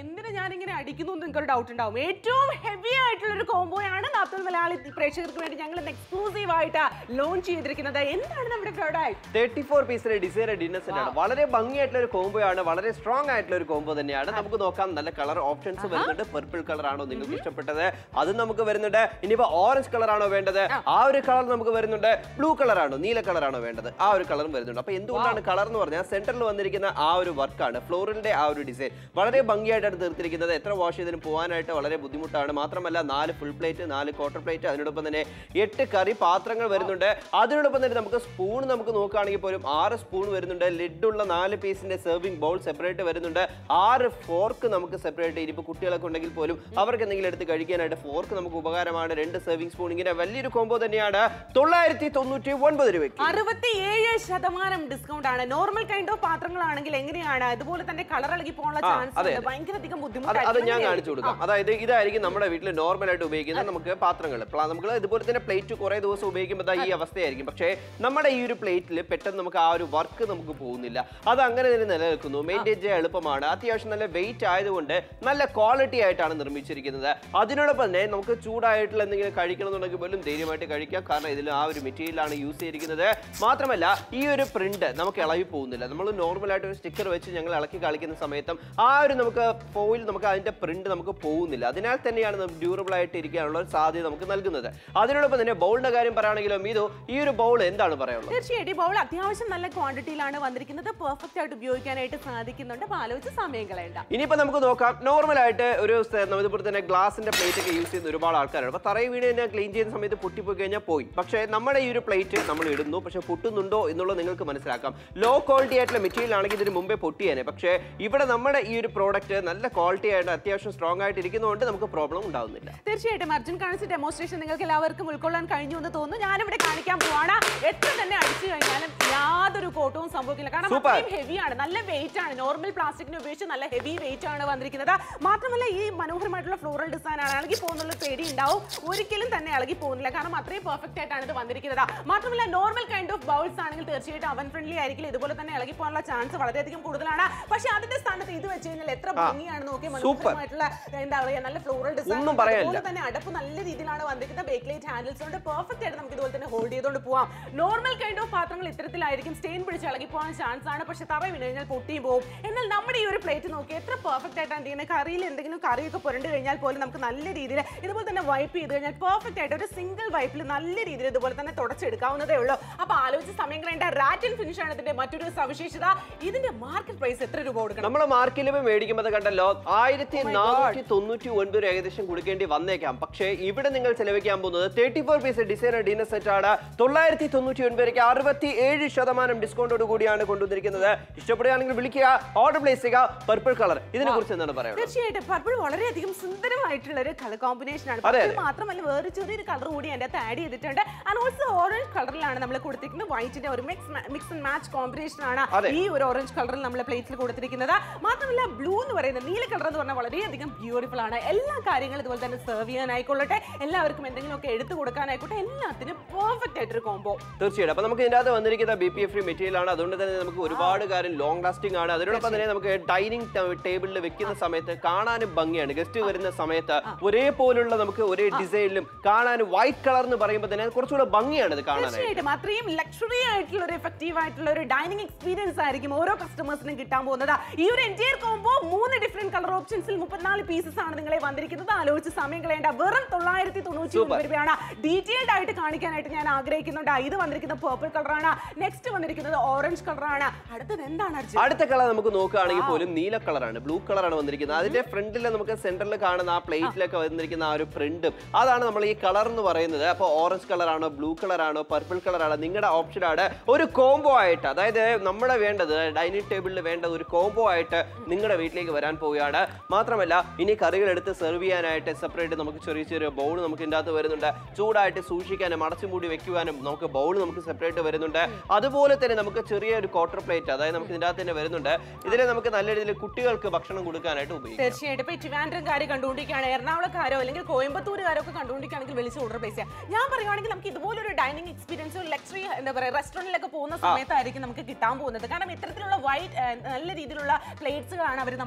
എന്തിനു ഞാൻ ഇങ്ങനെ അടിക്കുന്നു എന്ന് നിങ്ങൾക്ക് ഡൗട്ട് ഉണ്ടാവും ഏറ്റവും ഹെവി ആയിട്ടുള്ള ഒരു കോംബോയാണ് നാപ്തൽ മലയാളി പ്രേക്ഷകർക്ക് വേണ്ടി ഞങ്ങൾ എക്സ്ക്ലൂസീവ് ആയിട്ട് ലോഞ്ച് ചെയ്തിരിക്കുന്നത് എന്താണ് നമ്മുടെ പ്രോഡക്റ്റ് തേർട്ടി ഫോർ പീസിന്റെ ഡിസൈനർ ഡിന്നർ സെറ്റ് ആണ് വളരെ ഭംഗിയായിട്ടുള്ള ഒരു കോംബോ ആണ് വളരെ സ്ട്രോങ് ആയിട്ടുള്ള ഒരു കോംബോ തന്നെയാണ് നമുക്ക് നോക്കാം നല്ല കളർ ഓപ്ഷൻസ് വരുന്നുണ്ട് പർപ്പിൾ കളർ ആണോ നിങ്ങൾക്ക് ഇഷ്ടപ്പെട്ടത് അത് നമുക്ക് വരുന്നുണ്ട് ഇനിയിപ്പോ ഓറഞ്ച് കളർ ആണോ വേണ്ടത് ആ ഒരു കളർ നമുക്ക് വരുന്നുണ്ട് ബ്ലൂ കളർ ആണോ നീല കളർ ആണോ വേണ്ടത് ആ ഒരു കളറും വരുന്നുണ്ട് അപ്പൊ എന്തുകൊണ്ടാണ് കളർ എന്ന് പറഞ്ഞാൽ സെന്ററിൽ വന്നിരിക്കുന്ന ആ ഒരു വർക്കാണ് ഫ്ലോറിന്റെ ആ ഒരു ഡിസൈൻ വളരെ ഭംഗിയായിട്ടാണ് തീർത്തിരിക്കുന്നത് എത്ര വാഷ് ചെയ്തതിനും പോകാനായിട്ട് വളരെ ബുദ്ധിമുട്ടാണ് മാത്രമല്ല നാല് ഫുൾ പ്ലേറ്റ് നാല് ക്വാർട്ടർ പ്ലേറ്റ് അതിനോടൊപ്പം തന്നെ എട്ട് കറി പാത്രങ്ങൾ വരുന്നുണ്ട് അതിനോടൊപ്പം തന്നെ നമുക്ക് സ്പൂൺ നമുക്ക് നോക്കുകയാണെങ്കിൽ പോലും ആറ് സ്പൂൺ വരുന്നുണ്ട് ലിഡുള്ള നാല് പീസിന്റെ സെർവിംഗ് ബൗൾ സെപ്പറേറ്റ് വരുന്നുണ്ട് ആറ് ഫോർക്ക് നമുക്ക് സെപ്പറേറ്റ് ഇനിയിപ്പോൾ കുട്ടികളൊക്കെ ഉണ്ടെങ്കിൽ പോലും അവർക്ക് എന്തെങ്കിലും എടുത്ത് കഴിക്കാനായിട്ട് ഫോർക്ക് നമുക്ക് ഉപകാരമാണ് രണ്ട് സെർവിംഗ് സ്പൂൺ ഇങ്ങനെ വലിയൊരു കോംബോ തന്നെയാണ് തൊള്ളായിരത്തി തൊണ്ണൂറ്റി ഒൻപത് രൂപയ്ക്ക് അറുപത്തിയേഴ് ശതമാനം ഡിസ്കൗണ്ട് ആണ് നോർമൽ കൈൻഡ് ഓഫ് പാത്രങ്ങളാണെങ്കിൽ എങ്ങനെയാണ് അതുപോലെ തന്നെ കളർ ഇളകി പോകാനുള്ള ആ, ചാൻസ് അതെ, ഉണ്ട് അതെ. ഭയങ്കര അധികം അത് അത് ബുദ്ധിമുട്ടായിരിക്കും ഞാൻ കാണിച്ചു കൊടുക്കാം അതായത് ഇതായിരിക്കും നമ്മുടെ വീട്ടിൽ നോർമൽ ആയിട്ട് ഉപയോഗിക്കുന്ന നമുക്ക് പാത്രങ്ങൾ നമ്മൾ ഇതുപോലെ തന്നെ പ്ലേറ്റ് കുറെ ദിവസം ഉപയോഗിക്കുമ്പോൾ ദാ ഈ അവസ്ഥയായിരിക്കും പക്ഷേ നമ്മുടെ ഈ ഒരു പ്ലേറ്റിൽ പെട്ടെന്ന് നമുക്ക് ആ ഒരു വർക്ക് നമുക്ക് പോകുന്നില്ല അത് അങ്ങനെ തന്നെ നിലനിൽക്കുന്നു മെയിൻറ്റെയിൻ ചെയ്യാൻ എളുപ്പമാണ് അത്യാവശ്യം നല്ല വെയിറ്റ് ആയതുകൊണ്ട് നല്ല ക്വാളിറ്റി ആയിട്ടാണ് നിർമ്മിച്ചിരിക്കുന്നത് അതിനോടൊപ്പം തന്നെ നമുക്ക് ചൂടായിട്ടുള്ള എന്തെങ്കിലും കഴിക്കണമെന്നുണ്ടെങ്കിൽ പോലും ധൈര്യമായിട്ട് കഴിക്കാം കാരണം ഇതിൽ ആ ഒരു മെറ്റീരിയലാണ് യൂസ് ചെയ്തിരിക്കുന്നത് മാത്രമല്ല ഈ ഒരു പ്രിന്റ് നമുക്ക് ഇളകി പോകുന്നില്ല നമ്മൾ നോർമലായിട്ട് ഒരു സ്റ്റിക്കർ വെച്ച് ഞങ്ങൾ ഇളക്കി കളിക്കുന്ന സമയത്തും ആ ഒരു നമുക്ക് ഫോയിൽ നമുക്ക് അതിന്റെ പ്രിന്റ് നമുക്ക് പോകുന്നില്ല അതിനാൽ തന്നെയാണ് ഡ്യൂറബിൾ ആയിട്ട് ഇരിക്കാനുള്ള ഒരു സാധ്യത നമുക്ക് നൽകുന്നത് അതിനോടൊപ്പം തന്നെ ബൗളിന്റെ കാര്യം പറയുകയാണെങ്കിലും ഇത് ഈ ഒരു ബൗൾ എന്താണ് പറയാനുള്ളത് തീർച്ചയായിട്ടും ബൗൾ അത്യാവശ്യം നല്ല ക്വാണ്ടിറ്റിയിലാണ് വന്നിരിക്കുന്നത് പെർഫെക്റ്റ് ആയിട്ട് ഉപയോഗിക്കാനായിട്ട് സാധിക്കുന്നുണ്ട് അപ്പൊ ആലോചിച്ച് സമയം കളയണ്ട ഇനിയിപ്പോ നമുക്ക് നോക്കാം നോർമൽ ആയിട്ട് ഒരു സ- നമ്മ ഇതുപോലെ തന്നെ ഗ്ലാസിന്റെ പ്ലേറ്റ് ഒക്കെ യൂസ് ചെയ്യുന്ന ഒരുപാട് ആൾക്കാരാണ് അപ്പൊ തറയിൽ വീണ് തന്നെ ക്ലീൻ ചെയ്യുന്ന സമയത്ത് പൊട്ടിപ്പോയി കഴിഞ്ഞാൽ പോയി പക്ഷേ നമ്മുടെ ഈ ഒരു പ്ലേറ്റ് നമ്മൾ ഇടുന്നു പക്ഷെ പൊട്ടുന്നുണ്ടോ എന്നുള്ളത് നിങ്ങൾക്ക് മനസ്സിലാക്കാം ലോ ക്വാളിറ്റി ആയിട്ടുള്ള മെറ്റീരിയൽ ആണെങ്കിൽ ഇതിന് മുമ്പേ പൊട്ടിയേനെ പക്ഷേ ഇവിടെ നമ്മുടെ ഈ ഒരു പ്രോഡക്റ്റ് നല്ല ക്വാളിറ്റി ആയിട്ട് അത്യാവശ്യം സ്ട്രോങ് ആയിട്ട് ഇരിക്കുന്നതുകൊണ്ട് നമുക്ക് പ്രോബ്ലം ഉണ്ടാവുന്നില്ല തീർച്ചയായിട്ടും അർജുൻ കാണിച്ച ഡെമോൺസ്ട്രേഷൻ നിങ്ങൾക്ക് എല്ലാവർക്കും ഉൾക്കൊള്ളാൻ കഴിഞ്ഞു എന്ന് തോന്നുന്നു ഞാനിവിടെ കാണിക്കാൻ പോവാണ് എത്ര തന്നെ അടിച്ചു കഴിഞ്ഞാലും യാതൊരു കോട്ടവും സംഭവിക്കില്ല കാരണം Super. അത്രയും ഹെവിയാണ് നല്ല വെയിറ്റ് ആണ് നോർമൽ പ്ലാസ്റ്റിക്കിനെ ഉപയോഗിച്ച് നല്ല ഹെവി വെയിറ്റ് ആണ് വന്നിരിക്കുന്നത് മാത്രമല്ല ഈ മനോഹരമായിട്ടുള്ള ഫ്ലോറൽ ഡിസൈൻ ആണ് ഇളകി പോകുന്നുള്ള പേടി ഉണ്ടാവും ഒരിക്കലും തന്നെ ഇളകി പോകുന്നില്ല കാരണം അത്രയും പെർഫെക്റ്റ് ആയിട്ടാണ് ഇത് വന്നിരിക്കുന്നത് മാത്രമല്ല നോർമൽ കൈൻഡ് ഓഫ് ബൗൾസ് ആണെങ്കിൽ തീർച്ചയായിട്ടും അവൻ ഫ്രണ്ട്ലി ആയിരിക്കില്ല ഇതുപോലെ തന്നെ ഇളകി പോകാനുള്ള ചാൻസ് വളരെയധികം കൂടുതലാണ് പക്ഷെ അതിന്റെ സ്ഥാനത്ത് ഇത് വെച്ച് കഴിഞ്ഞാൽ എത്ര ഭംഗിയാണ് നോക്കിയ മനോഹരമായിട്ടുള്ള എന്താ പറയാ നല്ല ഫ്ലോറൽ ഡിസൈൻ ഒന്നും പറയാനില്ല. അതുപോലെ തന്നെ അടപ്പ് നല്ല രീതിയിലാണ് വന്നിരിക്കുന്നത് ബേക്ക്ലൈറ്റ് ഹാൻഡിൽസ് കൊണ്ട് പെർഫെക്റ്റ് ആയിട്ട് നമുക്ക് ഇതുപോലെ തന്നെ ഹോൾഡ് ചെയ്തുകൊണ്ട് പോവാം നോർമൽ കൈൻഡ് ഓഫ് പാത്രങ്ങൾ ഇത്തരത്തിലായിരിക്കും സ്റ്റെയിൻ പിടിച്ച് ഇളകി പോകാൻ ചാൻസ് ആണ് പക്ഷെ തറ വീണ് കഴിഞ്ഞാൽ പൊട്ടിയും പോകും എന്നാൽ നമ്മുടെ ഈ ഒരു പ്ലേറ്റ് നോക്കി എത്ര പെർഫെക്റ്റ് ആയിട്ടാണ് ചെയ്യുന്നത് കറിയിൽ എന്തെങ്കിലും കറിയൊക്കെ പുരണ്ട് കഴിഞ്ഞാൽ പോലും നമുക്ക് നല്ല രീതിയിൽ ഇതുപോലെ തന്നെ വൈപ്പ് ചെയ്ത് കഴിഞ്ഞാൽ പെർഫെക്റ്റ് ആയിട്ട് ഒരു സിംഗിൾ വൈപ്പിൽ നല്ല രീതിയിൽ ഇതുപോലെ തന്നെ തുടച്ചെടുക്കാവുന്നതേ ഉള്ളൂ അപ്പൊ ആലോചിച്ച് സമയം കളയേണ്ട റാറ്റൻ ഫിനിഷ് ആണ് ഇതിന്റെ മറ്റൊരു സവിശേഷത ഇതിന്റെ മാർക്കറ്റ് പ്രൈസ് എത്ര രൂപ കൊടുക്കണം നമ്മൾ മാർക്കറ്റിൽ മേടിക്കുമ്പോൾ കണ്ടല്ലോ ആയിരത്തി നാനൂറ്റി തൊണ്ണൂറ്റി ഒൻപത് രൂപ ഏകദേശം കൊടുക്കേണ്ടി വന്നേക്കാം പക്ഷേ ഇവിടെ നിങ്ങൾ ചെലവഴിക്കാൻ പോകുന്നത് thirty four piece designer dinner set ആണ് തൊള്ളായിരത്തി തൊണ്ണൂറ്റി ഒൻപതിലേക്ക് അറുപത്തി ഏഴ് ശതമാനം ഡിസ്കൗണ്ടോട് കൂടിയാണ് കൊണ്ടുവന്നിരിക്കുന്നത് ഇഷ്ടപ്പെടുകയാണെങ്കിൽ വിളിക്കുക ഓർഡർ പ്ലേസ് ചെയ്യുക പർപ്പിൾ കളർ ഇതിനെ കുറിച്ച് എന്താണ് പറയുന്നത് തീർച്ചയായിട്ടും പർപ്പിൾ വളരെയധികം സുന്ദരമായിട്ടുള്ള ഒരു കളർ കോമ്പിനേഷൻ ആണ് അതെ, പർപ്പിൾ മാത്രമല്ല വേറെ ചെറിയൊരു കളർ കൂടി അതിന്റെ അകത്ത് ആഡ് ചെയ്തിട്ടുണ്ട് ആൻഡ് ഓൾസോ ഓറഞ്ച് കളറിലാണ് നമ്മൾ കൊടുത്തിരിക്കുന്നത് വൈറ്റിന്റെ ഒരു mix mix and match combination ആണ് അതെ. ഈ ഒരു ഓറഞ്ച് കളറിൽ നമ്മൾ പ്ലേറ്റിൽ കൊടുത്തിരിക്കുന്നത് മാത്രമല്ല ബ്ലൂ എന്ന് പറയുന്നത് നീല കളർ എന്ന് പറഞ്ഞാൽ വളരെയധികം ബ്യൂട്ടിഫുൾ ആണ് എല്ലാ കാര്യങ്ങളും ഇതുപോലെ തന്നെ സെർവ് ചെയ്യാനായിക്കൊള്ളട്ടെ എല്ലാവർക്കും എന്തെങ്കിലുമൊക്കെ എടുത്തു കൊടുക്കാനായിക്കോട്ടെ എല്ലാത്തിനും പെർഫെക്റ്റ് ആയിട്ടൊരു കോംബോ തീർച്ചയായിട്ടും അപ്പൊ നമുക്ക് ഇതിന്റെ അകത്ത് വന്നിരിക്കുന്ന B P F free material ആണ് അതുകൊണ്ട് തന്നെ നമുക്ക് ഒരുപാട് കാര്യം ലോങ് ലാസ്റ്റിംഗ് ആണ് അതിനോടൊപ്പം തന്നെ നമുക്ക് ഡൈനിങ് ടേബിളിൽ വെക്കുന്ന സമയത്ത് കാണാനും ഭംഗിയാണ് ഗസ്റ്റ് വരുന്ന സമയത്ത് ഒരേപോലുള്ള നമുക്ക് ഒരേ ഡിസൈനിലും കാണാനും വൈറ്റ് കളർ എന്ന് പറയുമ്പോൾ തന്നെ അത് കുറച്ചുകൂടെ ഭംഗിയാണ് ഇത് കാണാനായിട്ട് തീർച്ചയായിട്ടും അത്രയും ലക്ഷറി ആയിട്ടുള്ള ഒരു എഫക്റ്റീവ് ആയിട്ടുള്ള ഒരു ഡൈനിങ് എക്സ്പീരിയൻസ് ആയിരിക്കും ഓരോ കസ്റ്റമേഴ്സിനും കിട്ടാൻ പോകുന്നത് ഈ ഒരു എൻറ്റയർ കോംബോ മൂന്ന് ഡിഫറെന്റ് കളർ ഓപ്ഷൻസിൽ മുപ്പത്തിനാല് പീസസ് ആണ് നിങ്ങളെ വന്നിരിക്കുന്നത് ആലോചിച്ച് സമയം കളയേണ്ട വെറും തൊള്ളായിരത്തി തൊണ്ണൂറ്റി ഒൻപത് രൂപയാണ് ഡീറ്റെയിൽഡ് ആയിട്ട് കാണിക്കാനായിട്ട് ഞാൻ ആഗ്രഹിക്കുന്നുണ്ട് ഇത് വന്നിരിക്കുന്നത് പേർപ്പിൾ കളറാണ് നെക്സ്റ്റ് വന്നിരിക്കുന്നത് ഓറഞ്ച് കളറാണ് അടുത്തത് എന്താണ് അർജുൻ അടുത്ത കളർ നമുക്ക് നോക്കുകയാണെങ്കിൽ പോലും നീല കളറാണ് ബ്ലൂ കളറാണ് വന്നിരിക്കുന്നത് അതിന്റെ ഫ്രണ്ടിൽ നമുക്ക് സെന്ററിൽ കാണുന്ന ആ പ്ലേറ്റിലൊക്കെ വന്നിരിക്കുന്ന ആ ഒരു പ്രിന്റും അതാണ് നമ്മൾ ഈ കളർ എന്ന് പറയുന്നത് അപ്പോൾ ഓറഞ്ച് കളറാണോ ബ്ലൂ കളറാണോ പർപ്പിൾ കളറാണോ നിങ്ങളുടെ ഓപ്ഷനാണ് ഒരു കോംബോ ആയിട്ട് അതായത് നമ്മുടെ വേണ്ടത് ഡൈനിങ് ടേബിളിൽ വേണ്ട ഒരു കോംബോ ആയിട്ട് നിങ്ങളുടെ വീട്ടിലേക്ക് വരാൻ പോവുകയാണ് മാത്രമല്ല ഇനി കറികൾ എടുത്ത് സെർവ് ചെയ്യാനായിട്ട് സെപ്പറേറ്റ് നമുക്ക് ചെറിയ ചെറിയ ബൗൾ നമുക്ക് ഇതിൻ്റെ അകത്ത് വരുന്നുണ്ട് ചൂടായിട്ട് സൂക്ഷിക്കാനും അടച്ചു മൂടി വെക്കുവാനും നമുക്ക് ബൗൾ നമുക്ക് സെപ്പറേറ്റ് വരുന്നുണ്ട് അതുപോലെ തന്നെ നമുക്ക് ചെറിയ ഒരു ക്വാർട്ടർ പ്ലേറ്റ് അതായത് നമുക്ക് ഇതിൻ്റെ അകത്ത് തന്നെ വരുന്നുണ്ട് ഇതിൽ നമുക്ക് നല്ല രീതിയിൽ കുട്ടികൾക്ക് ഭക്ഷണം കൊടുക്കാനായിട്ട് ഉപയോഗിക്കാം തീർച്ചയായിട്ടും ഇപ്പൊ ട്രിവാൻഡ്രംകാര് കണ്ടുകൊണ്ടിരിക്കുകയാണ് എറണാകുളക്കാരോ അല്ലെങ്കിൽ കോയമ്പത്തൂരുകാരോ ഒക്കെ കണ്ടുകൊണ്ടിരിക്കുകയാണെങ്കിൽ വിളിച്ച് ഓർഡർ പ്ലേസ് ചെയ്യാം ഞാൻ പറയുവാണെങ്കിൽ നമുക്ക് ഇതുപോലൊരു ഡൈനിങ് എക്സ്പീരിയൻസ് ഒരു ലക്ഷറി എന്താ പറയുക റെസ്റ്റോറൻറ്റിലൊക്കെ പോകുന്ന സമയത്തായിരിക്കും നമുക്ക് കിട്ടാൻ പോകുന്നത് കാരണം ഇത്തരത്തിലുള്ള വൈറ്റ് നല്ല രീതിയിലുള്ള പ്ലേറ്റ്സുകളാണ് അവർ നമ്മളെ സെർവ്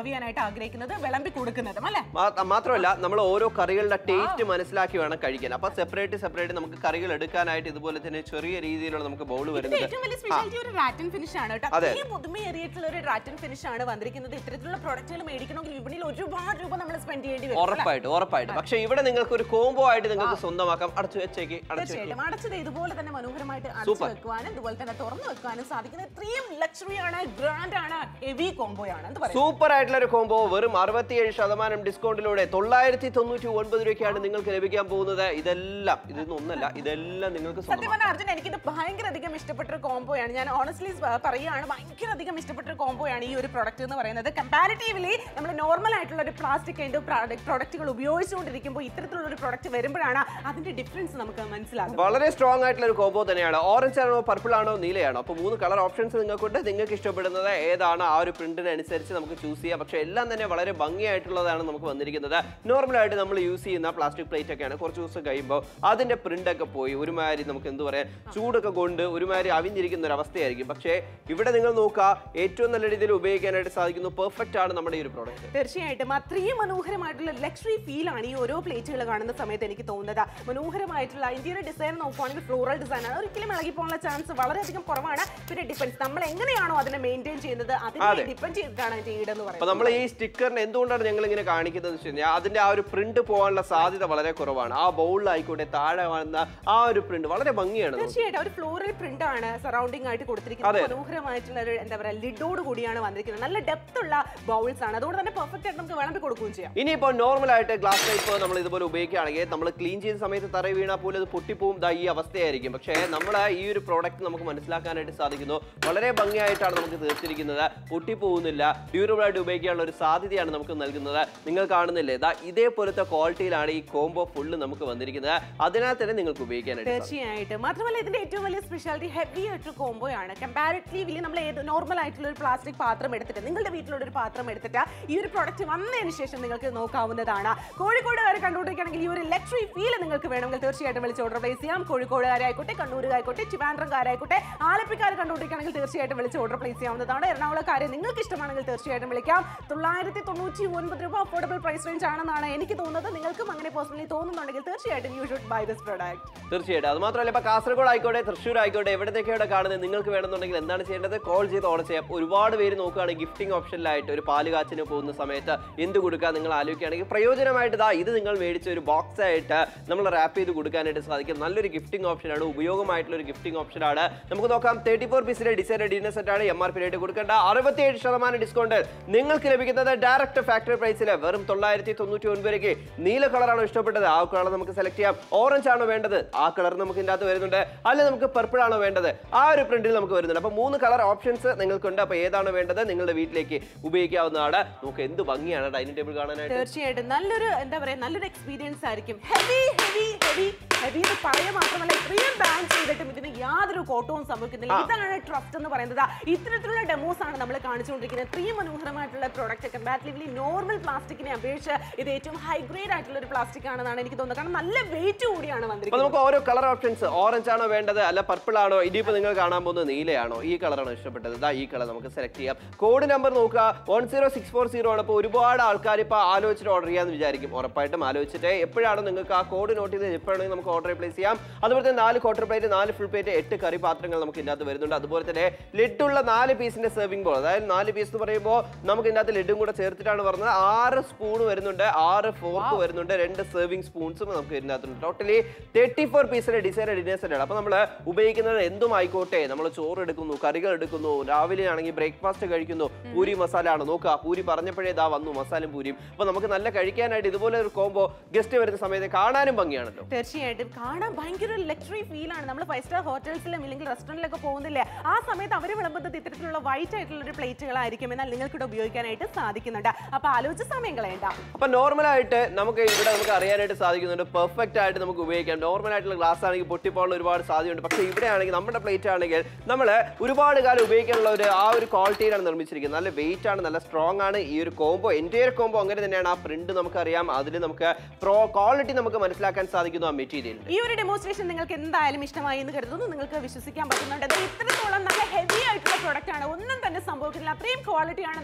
ചെയ്യാനായിട്ട് ആഗ്രഹിക്കുന്നത് വിളമ്പി കൊടുക്കുന്നതും അല്ലെ മാ- മാത്രമല്ല നമ്മൾ ഓരോ കറികളുടെ ടേസ്റ്റ് മനസ്സിലാക്കി വേണം കഴിക്കാൻ അപ്പൊ സെപ്പറേറ്റ് സെപ്പറേറ്റ് നമുക്ക് കറികൾ എടുക്കാനായിട്ട് ഇതുപോലെ തന്നെ ചെറിയ രീതിയിലുള്ള നമുക്ക് ബൗൾ ഇതിന്റെ വരുന്നത് ഏറ്റവും വലിയ സ്പെഷ്യാലിറ്റി ഒരു റാറ്റൻ ഫിനിഷ് ആണ് കേട്ടോ അതെ. അത്രയും പുതുമയേറിയിട്ടുള്ള ഒരു റാറ്റൻ ഫിനിഷ് ആണ് വന്നിരിക്കുന്നത് ഇത്തരത്തിലുള്ള പ്രൊഡക്റ്റുകൾ മേടിക്കണമെങ്കിൽ വിപണിയിൽ ഒരുപാട് രൂപ നമ്മൾ സ്പെൻഡ് ചെയ്യേണ്ടി വരും അല്ലേ? ഉറപ്പായിട്ട് ഉറപ്പായിട്ട് പക്ഷെ ഇവിടെ നിങ്ങൾക്ക് ഒരു കോംബോ ആയിട്ട് നിങ്ങൾക്ക് സ്വന്തമാക്കാം അടച്ചു വെച്ചേക്ക് അടച്ചു വെക്ക് തീർച്ചയായിട്ടും അടച്ചത് ഇതുപോലെ തന്നെ മനോഹരമായിട്ട് അടച്ചു Super. വെക്കുവാനും ഇതുപോലെ തന്നെ തുറന്നു വെക്കാനും സാധിക്കുന്ന ഇത്രയും ലക്ഷറി ആണ് ഗ്രാൻഡ് ആണ് ഹെവി കോംബോ ആണ് എന്ത് പറയാം സൂപ്പർ ആയിട്ടുള്ള ഒരു കോംബോ വെറും അറുപത്തിയേഴ് ശതമാനം ഡിസ്കൗണ്ടിലൂടെ തൊള്ളായിരത്തി തൊണ്ണൂറ്റി ഒൻപത് രൂപയ്ക്കാണ് നിങ്ങൾക്ക് ലഭിക്കാൻ പോകുന്നത് ഇതെല്ലാം ഇതൊന്നും ഒന്നല്ല ഇതെല്ലാം നിങ്ങൾക്ക് സത്യം സ്വന്തം പറഞ്ഞാൽ അർജുൻ എനിക്കിത് ഭയങ്കര അധികം ഇഷ്ടപ്പെട്ട ഒരു കോംബോ ആണ് ഞാൻ ഓണസ്റ്റ്ലി പറയുകയാണ് ഭയങ്കര അധികം ഇഷ്ടപ്പെട്ട ഒരു കോംബോ ആണ് ഈ ഒരു പ്രൊഡക്റ്റ് എന്ന് പറയുന്നത് കമ്പാരിറ്റീവ്ലി നമ്മൾ നോർമൽ ആയിട്ടുള്ള ഒരു പ്ലാസ്റ്റിക് ആൻഡ് പ്രൊഡക്റ്റുകൾ ഉപയോഗിച്ചുകൊണ്ടിരിക്കുമ്പോൾ ഇത്തരത്തിലുള്ള ഒരു പ്രൊഡക്റ്റ് വരുമ്പോഴാണ് അതിന്റെ ഡിഫറൻസ് നമുക്ക് മനസ്സിലാകുന്നത് വളരെ സ്ട്രോങ് ആയിട്ടുള്ള ഒരു കോംബോ തന്നെയാണ് ഓറഞ്ച് ആണോ പർപ്പിൾ ആണോ നീലയാണോ അപ്പോൾ മൂന്ന് കളർ ഓപ്ഷൻസ് നിങ്ങൾക്കുണ്ട് നിങ്ങൾക്ക് ഇഷ്ടപ്പെടുന്നത് ഏതാണ് ആ ഒരു പ്രിന്റിനനുസരിച്ച് നമുക്ക് ചൂസ് ചെയ്യാം പക്ഷേ എല്ലാം തന്നെ വളരെ ഭംഗിയായിട്ടുള്ളതാണ് നമുക്ക് വന്നിരിക്കുന്നത് നോർമലായിട്ട് നമ്മൾ യൂസ് ചെയ്യുന്ന പ്ലാസ്റ്റിക് പ്ലേറ്റ് ഒക്കെയാണ് കുറച്ച് ദിവസം കഴിയുമ്പോൾ അതിന്റെ പ്രിന്റ് ഒക്കെ പോയി ഒരുമാതിരി നമുക്ക് എന്ത് പറയാം ചൂടൊക്കെ കൊണ്ട് ഒരുമാതിരി അവിഞ്ഞിരിക്കുന്ന ഒരു അവസ്ഥയായിരിക്കും പക്ഷേ ഇവിടെ നിങ്ങൾ നോക്കുക ഏറ്റവും നല്ല രീതിയിൽ ഉപയോഗിക്കാനായിട്ട് സാധിക്കുന്നു പെർഫെക്റ്റ് ആണ് നമ്മുടെ ഈ ഒരു പ്രോഡക്റ്റ് തീർച്ചയായിട്ടും അത്രയും മനോഹരമായിട്ടുള്ള ലക്ഷറി ഫീൽ ആണ് ഈ ഓരോ പ്ലേറ്റുകൾ കാണുന്ന സമയത്ത് എനിക്ക് തോന്നുന്നത് മനോഹരമായിട്ടുള്ള ഇന്ത്യയുടെ ഡിസൈൻ നോക്കുവാണെങ്കിൽ ഫ്ലോറൽ ഡിസൈൻ ആണ് ഒരിക്കലും ഇളകി പോകാനുള്ള ചാൻസ് വളരെയധികം കുറവാണ് പിന്നെ ഡിപ്പെൻസ് നമ്മൾ എങ്ങനെയാണോ അതിനെ മെയിൻറ്റെയിൻ ചെയ്യുന്നത് അതിനെ അതെ. ഡിപ്പെൻഡ് ചെയ്തിട്ടാണ് അതിന്റെ ഈടെന്ന് അപ്പൊ പറയുന്നത് നമ്മൾ ഈ സ്റ്റിക്കറിന് എന്തുകൊണ്ടാണ് ഞങ്ങൾ ഇങ്ങനെ കാണിക്കുന്നത് വെച്ച് കഴിഞ്ഞാൽ അതിന്റെ ആ ഒരു പ്രിന്റ് പോകാനുള്ള സാധ്യത വളരെ കുറവാണ് ആ ബൗളിലായിക്കോട്ടെ താഴെ വന്ന ആ ഒരു പ്രിന്റ് വളരെ ഭംഗിയാണ് നമുക്ക്. തീർച്ചയായിട്ടും ഒരു ഫ്ലോറൽ പ്രിന്റ് ആണ് സറൗണ്ടിങ് ആയിട്ട് കൊടുത്തിരിക്കുന്നത് അതെ. മനോഹരമായിട്ടുള്ള ഒരു എന്താ പറയുക ലിഡോട് കൂടിയാണ് വന്നിരിക്കുന്നത് നല്ല ഡെപ്ത് ഉള്ള ബൗൾസ് ആണ് അതുകൊണ്ട് തന്നെ പെർഫെക്റ്റ് ആയിട്ട് നമുക്ക് വിളമ്പി കൊടുക്കുകയും ചെയ്യാം ഇനിയിപ്പോൾ നോർമൽ ആയിട്ട് ഗ്ലാസ് ടൈപ്പ് നമ്മൾ ഇതുപോലെ ഉപയോഗിക്കുകയാണെങ്കിൽ നമ്മൾ ക്ലീൻ ചെയ്യുന്ന സമയത്ത് തറ വീണാൽ പോലും അത് പൊട്ടിപ്പോവും ദാ ഈ അവസ്ഥയായിരിക്കും പക്ഷേ നമ്മൾ ഈ ഒരു പ്രോഡക്റ്റ് നമുക്ക് മനസ്സിലാക്കാനായിട്ട് സാധിക്കുന്നു വളരെ ഭംഗിയായിട്ടാണ് നമുക്ക് തീർത്തിരിക്കുന്നത് പൊട്ടിപ്പോകുന്നില്ല ഡ്യൂറബിൾ ആയിട്ട് ഉപയോഗിക്കാനുള്ള ഒരു സാധ്യതയാണ് നമുക്ക് നൽകുന്നത് നിങ്ങൾ കാണുന്നില്ലേ ദാ ഇതേപോലത്തെ ക്വാളിറ്റിയിലാണ് ഈ കോംബോ ഫുള്ള് നമുക്ക് വന്നിരിക്കുന്നത് അതിനാൽ തന്നെ നിങ്ങൾക്ക് ഉപയോഗിക്കാനായിട്ട് സാധിക്കും. തീർച്ചയായിട്ടും മാത്രമല്ല ഇതിന്റെ ഏറ്റവും വലിയ സ്പെഷ്യാലിറ്റി ഹെവി ആയിട്ടുള്ള കോംബോ ആണ് കമ്പാരിറ്റീവ്ലി നമ്മൾ ഏത് നോർമൽ ആയിട്ടുള്ള ഒരു പ്ലാസ്റ്റിക് പാത്രം എടുത്തിട്ട് നിങ്ങളുടെ വീട്ടിലുള്ള ഒരു പാത്രം എടുത്തിട്ട് ഈ ഒരു പ്രൊഡക്റ്റ് വന്നതിന് ശേഷം നിങ്ങൾക്ക് നോക്കാവുന്നതാണ് കോഴിക്കോടുകാരെ കണ്ടുകൊണ്ടിരിക്കുകയാണെങ്കിൽ ഈ ഒരു ലക്ഷറി ഫീൽ നിങ്ങൾക്ക് വേണമെങ്കിൽ തീർച്ചയായിട്ടും വിളിച്ച് ഓർഡർ പ്ലേസ് ചെയ്യാം കോഴിക്കോടുകാരായിക്കോട്ടെ കണ്ണൂരുകാരായിക്കോട്ടെ ട്രിവാൻഡ്രംകാരായിക്കോട്ടെ ആലപ്പിക്കാർ കണ്ടുകൊണ്ടിരിക്കുകയാണെങ്കിൽ തീർച്ചയായിട്ടും വിളിച്ച് ഓർഡർ പ്ലേസ് ചെയ്യാവുന്നതാണ് എറണാകുളക്കാരെ നിങ്ങൾക്ക് ഇഷ്ടമാണെങ്കിൽ തീർച്ചയായിട്ടും വിളിക്കാം തൊള്ളായിരത്തി തൊണ്ണൂറ്റി ഒൻപത് രൂപ അഫോർഡബിൾ പ്രൈസ് റേഞ്ച് ആണെന്നാണ് എനിക്ക് തോന്നുന്നത് നിങ്ങൾക്കും അങ്ങനെ പേഴ്സണലി തോന്നുന്നുണ്ടെങ്കിൽ തീർച്ചയായിട്ടും you should buy this product തീർച്ചയായിട്ടും അത് മാത്രമല്ല ഇപ്പൊ കാസർഗോഡ് ആയിക്കോട്ടെ തൃശ്ശൂർ ആയിക്കോട്ടെ എവിടത്തേക്കാണ് കാണുന്നത് നിങ്ങൾക്ക് വേണമെന്നുണ്ടെങ്കിൽ എന്താണ് ചെയ്യേണ്ടത് കോൾ ചെയ്ത് ഓർഡർ ചെയ്യാം ഒരുപാട് പേര് നോക്കുകയാണെങ്കിൽ ഗിഫ്റ്റിംഗ് ഓപ്ഷനിലായിട്ട് ഒരു പാല് കാച്ചിന് പോകുന്ന സമയത്ത് എന്ത് കൊടുക്കാൻ നിങ്ങൾ ആലോചിക്കുകയാണെങ്കിൽ പ്രയോജനമായിട്ട് ഇതാ ഇത് നിങ്ങൾ മേടിച്ച ഒരു ബോക്സ് ആയിട്ട് നമ്മൾ റാപ്പ് ചെയ്ത് കൊടുക്കാനായിട്ട് സാധിക്കും നല്ലൊരു ഗിഫ്റ്റിംഗ് ഓപ്ഷനാണ് ഉപയോഗമായിട്ടുള്ള ഒരു ഗിഫ്റ്റിംഗ് ഓപ്ഷനാണ് നമുക്ക് നോക്കാം തേർട്ടി ഫോർ പീസിലെ ഡിസൈൻ ഡിന്നർ സെറ്റ് ആണ് എം ആർ പി ആയിട്ട് കൊടുക്കേണ്ട അറുപത്തിയേഴ് ശതമാനം ഡിസ്കൗണ്ട് നിങ്ങൾക്ക് ലഭിക്കുന്നത് ഡയറക്റ്റ് ഫാക്ടറി പ്രൈസിൽ വെറും തൊള്ളായിരത്തി തൊണ്ണൂറ്റി ഒൻപതിലേക്ക് നീല കളറാണോ ഇഷ്ടപ്പെട്ടത് ആ കളർ നമുക്ക് സെലക്ട് ചെയ്യാം ഓറഞ്ച് ആണോ വേണ്ടത് ആ കളർ നമുക്ക് ഇതിൻ്റെ അകത്ത് വരുന്നുണ്ട് അല്ല നമുക്ക് പർപ്പിൾ ആണോ വേണ്ടത് ആ ഒരു പ്രിന്റിൽ നമുക്ക് വരുന്നുണ്ട് അപ്പോൾ മൂന്ന് കളർ ഓപ്ഷൻസ് നിങ്ങൾക്കുണ്ട് അപ്പോൾ ഏതാണോ വേണ്ടത് നിങ്ങളുടെ വീട്ടിലേക്ക് ഉപയോഗിക്കാവുന്നതാണ് നമുക്ക് എന്ത് ഭംഗിയാണ് ഡൈനിങ് ടേബിൾ കാണാനായിട്ട് തീർച്ചയായിട്ടും നല്ലൊരു എന്താ പറയാ നല്ലൊരു എക്സ്പീരിയൻസ് ആയിരിക്കും ഹെവി ഹെവി ഹെവി ഹെവി എന്ന് പറയുക മാത്രമല്ല ഇത്രയും ബാൻ ചെയ്തിട്ടും ഇതിന് യാതൊരു കോട്ടവും സംഭവിക്കുന്നില്ല ഇതാണ് ട്രസ്റ്റ് എന്ന് പറയുന്നത് ഇത്തരത്തിലുള്ള ഡെമോസ് ആണ് നമ്മൾ കാണിച്ചുകൊണ്ടിരിക്കുന്നത് ഇത്രയും മനോഹരമായിട്ടുള്ള പ്രോഡക്റ്റ് കമ്പാരിറ്റീവ്ലി നോർമൽ പ്ലാസ്റ്റിക്കിനെ അപേക്ഷിച്ച് ഇത് ഏറ്റവും ഹൈ ഗ്രേഡ് ആയിട്ടുള്ള ഒരു പ്ലാസ്റ്റിക് ആണെന്നാണ് എനിക്ക് തോന്നുന്നത് കാരണം നല്ല വെയിറ്റ് കൂടിയാണ് അപ്പൊ വന്നിരിക്കുന്നത് നമുക്ക് ഓരോ കളർ ഓപ്ഷൻസ് ഓറഞ്ച് ആണോ വേണ്ടത് അല്ല പർപ്പിൾ ആണോ ഇനിയിപ്പോ നിങ്ങൾ കാണാൻ പോകുന്നത് നീലയാണോ ഈ കളറാണോ ഇഷ്ടപ്പെട്ടത് ഇതാ ഈ കളർ നമുക്ക് സെലക്ട് ചെയ്യാം കോഡ് നമ്പർ നോക്കുക one zero six four zero ആണ് അപ്പോൾ ഒരുപാട് ആൾക്കാർ ഇപ്പോൾ ആലോചിച്ചിട്ട് ഓർഡർ ചെയ്യാന്ന് വിചാരിക്കും ഉറപ്പായിട്ടും ആലോചിച്ചിട്ട് എപ്പോഴാണോ നിങ്ങൾക്ക് ആ കോഡ് നോട്ട് ചെയ്ത് എപ്പോഴാണെങ്കിൽ നമുക്ക് ഓർഡർ പ്ലേസ് ചെയ്യാം അതുപോലെ തന്നെ നാല് ക്വാർട്ടർ പ്ലേറ്റ് നാല് ഫുൾ പ്ലേറ്റ് എട്ട് കറി പാത്രങ്ങൾ നമുക്ക് ഇതിനകത്ത് വരുന്നുണ്ട് അതുപോലെ തന്നെ ലെഡുള്ള നാല് പീസിന്റെ സെർവിംഗ് ബോൾ അതായത് നാല് പീസ് എന്ന് പറയുമ്പോൾ നമുക്ക് ഇതിനകത്ത് ലെഡും കൂടെ ചേർത്തിട്ടാണ് പറഞ്ഞത് ആറ് സ്പൂൺ വരുന്നുണ്ട് ആറ് ഫോർക്ക് വരുന്നുണ്ട് രണ്ട് സെർവിംഗ് സ്പൂൺസും നമുക്ക് ഇതിനകത്തുണ്ട് ടോട്ടലി തേർട്ടി ഫോർ പീസിന്റെ ഡിസൈൻ ഡിന്നേഴ്സ് ആണ് അപ്പോൾ നമ്മൾ ഉപയോഗിക്കുന്നത് എന്തും ആയിക്കോട്ടെ നമ്മൾ ചോറ് എടുക്കുന്നു കറികൾ എടുക്കുന്നു രാവിലെ ആണെങ്കിൽ ബ്രേക്ക്ഫാസ്റ്റ് കഴിക്കുന്നു പൂരി മസാല ആണ് നോക്കുക പൂരി പറഞ്ഞപ്പോഴേ ഇതാ വന്നു മസാലയും പൂരിയും അപ്പോൾ നമുക്ക് നല്ല കഴിക്കാനായിട്ട് ഇതുപോലെ ഒരു കോംബോ ഗസ്റ്റ് വരുന്ന സമയത്ത് കാണാനും ഭംഗിയാണല്ലോ തീർച്ചയായിട്ടും കാണാൻ ഭയങ്കര ഒരു ലക്ഷറി ഫീൽ ആണ് നമ്മൾ ഫൈവ് സ്റ്റാർ ഹോട്ടൽസിലും ഇല്ലെങ്കിൽ റെസ്റ്റോറൻറ്റിലൊക്കെ പോകുന്നില്ലേ ആ സമയത്ത് അവർ വിളമ്പുന്നത് ഇത്തരത്തിലുള്ള വൈറ്റ് ആയിട്ടുള്ള ഒരു പ്ലേറ്റുകളായിരിക്കും എന്നാൽ നിങ്ങൾക്കിവിടെ ഉപയോഗിക്കാനായിട്ട് സാധിക്കുന്നുണ്ട് അപ്പൊ ആലോചിച്ച സമയം കളയണ്ട അപ്പൊ നോർമൽ ആയിട്ട് നമുക്ക് ഇവിടെ നമുക്ക് അറിയാനായിട്ട് സാധിക്കുന്നുണ്ട് പെർഫെക്റ്റ് ആയിട്ട് നമുക്ക് ഉപയോഗിക്കാം നോർമൽ ആയിട്ടുള്ള ഗ്ലാസ് ആണെങ്കിൽ പൊട്ടിപ്പോകാനുള്ള ഒരുപാട് സാധ്യതയുണ്ട് പക്ഷേ ഇവിടെ ആണെങ്കിൽ നമ്മുടെ പ്ലേറ്റ് ആണെങ്കിൽ നമ്മൾ ഒരുപാട് കാലം ഉപയോഗിക്കാനുള്ള ഒരു ആ ഒരു ക്വാളിറ്റിയിലാണ് നിർമ്മിച്ചിരിക്കുന്നത് നല്ല വെയിറ്റ് ആണ് നല്ല സ്ട്രോങ് ആണ് ഈ ഒരു കോംബോ എൻ്റെ കോംബോ അങ്ങനെ തന്നെയാണ് ആ പ്രിന്റ് നമുക്കറിയാം അതിൽ നമുക്ക് പ്രോ ക്വാളിറ്റി നമുക്ക് മനസ്സിലാക്കാൻ സാധിക്കുന്നു ആ മെറ്റീരിയൽ ഈ ഒരു ഡെമോൺസ്ട്രേഷൻ നിങ്ങൾക്ക് എന്തായാലും ഇഷ്ടമായി എന്ന് കരുതുന്നു നിങ്ങൾക്ക് വിശ്വസിക്കാൻ പറ്റുന്നുണ്ട് അത് ഇത്രത്തോളം നല്ല ഹെവി ആയിട്ടുള്ള പ്രൊഡക്റ്റ് ആണ് ഒന്നും തന്നെ സംഭവിക്കുന്നില്ല അത്രയും ക്വാളിറ്റി ആണ് നല്ല വെയിറ്റ്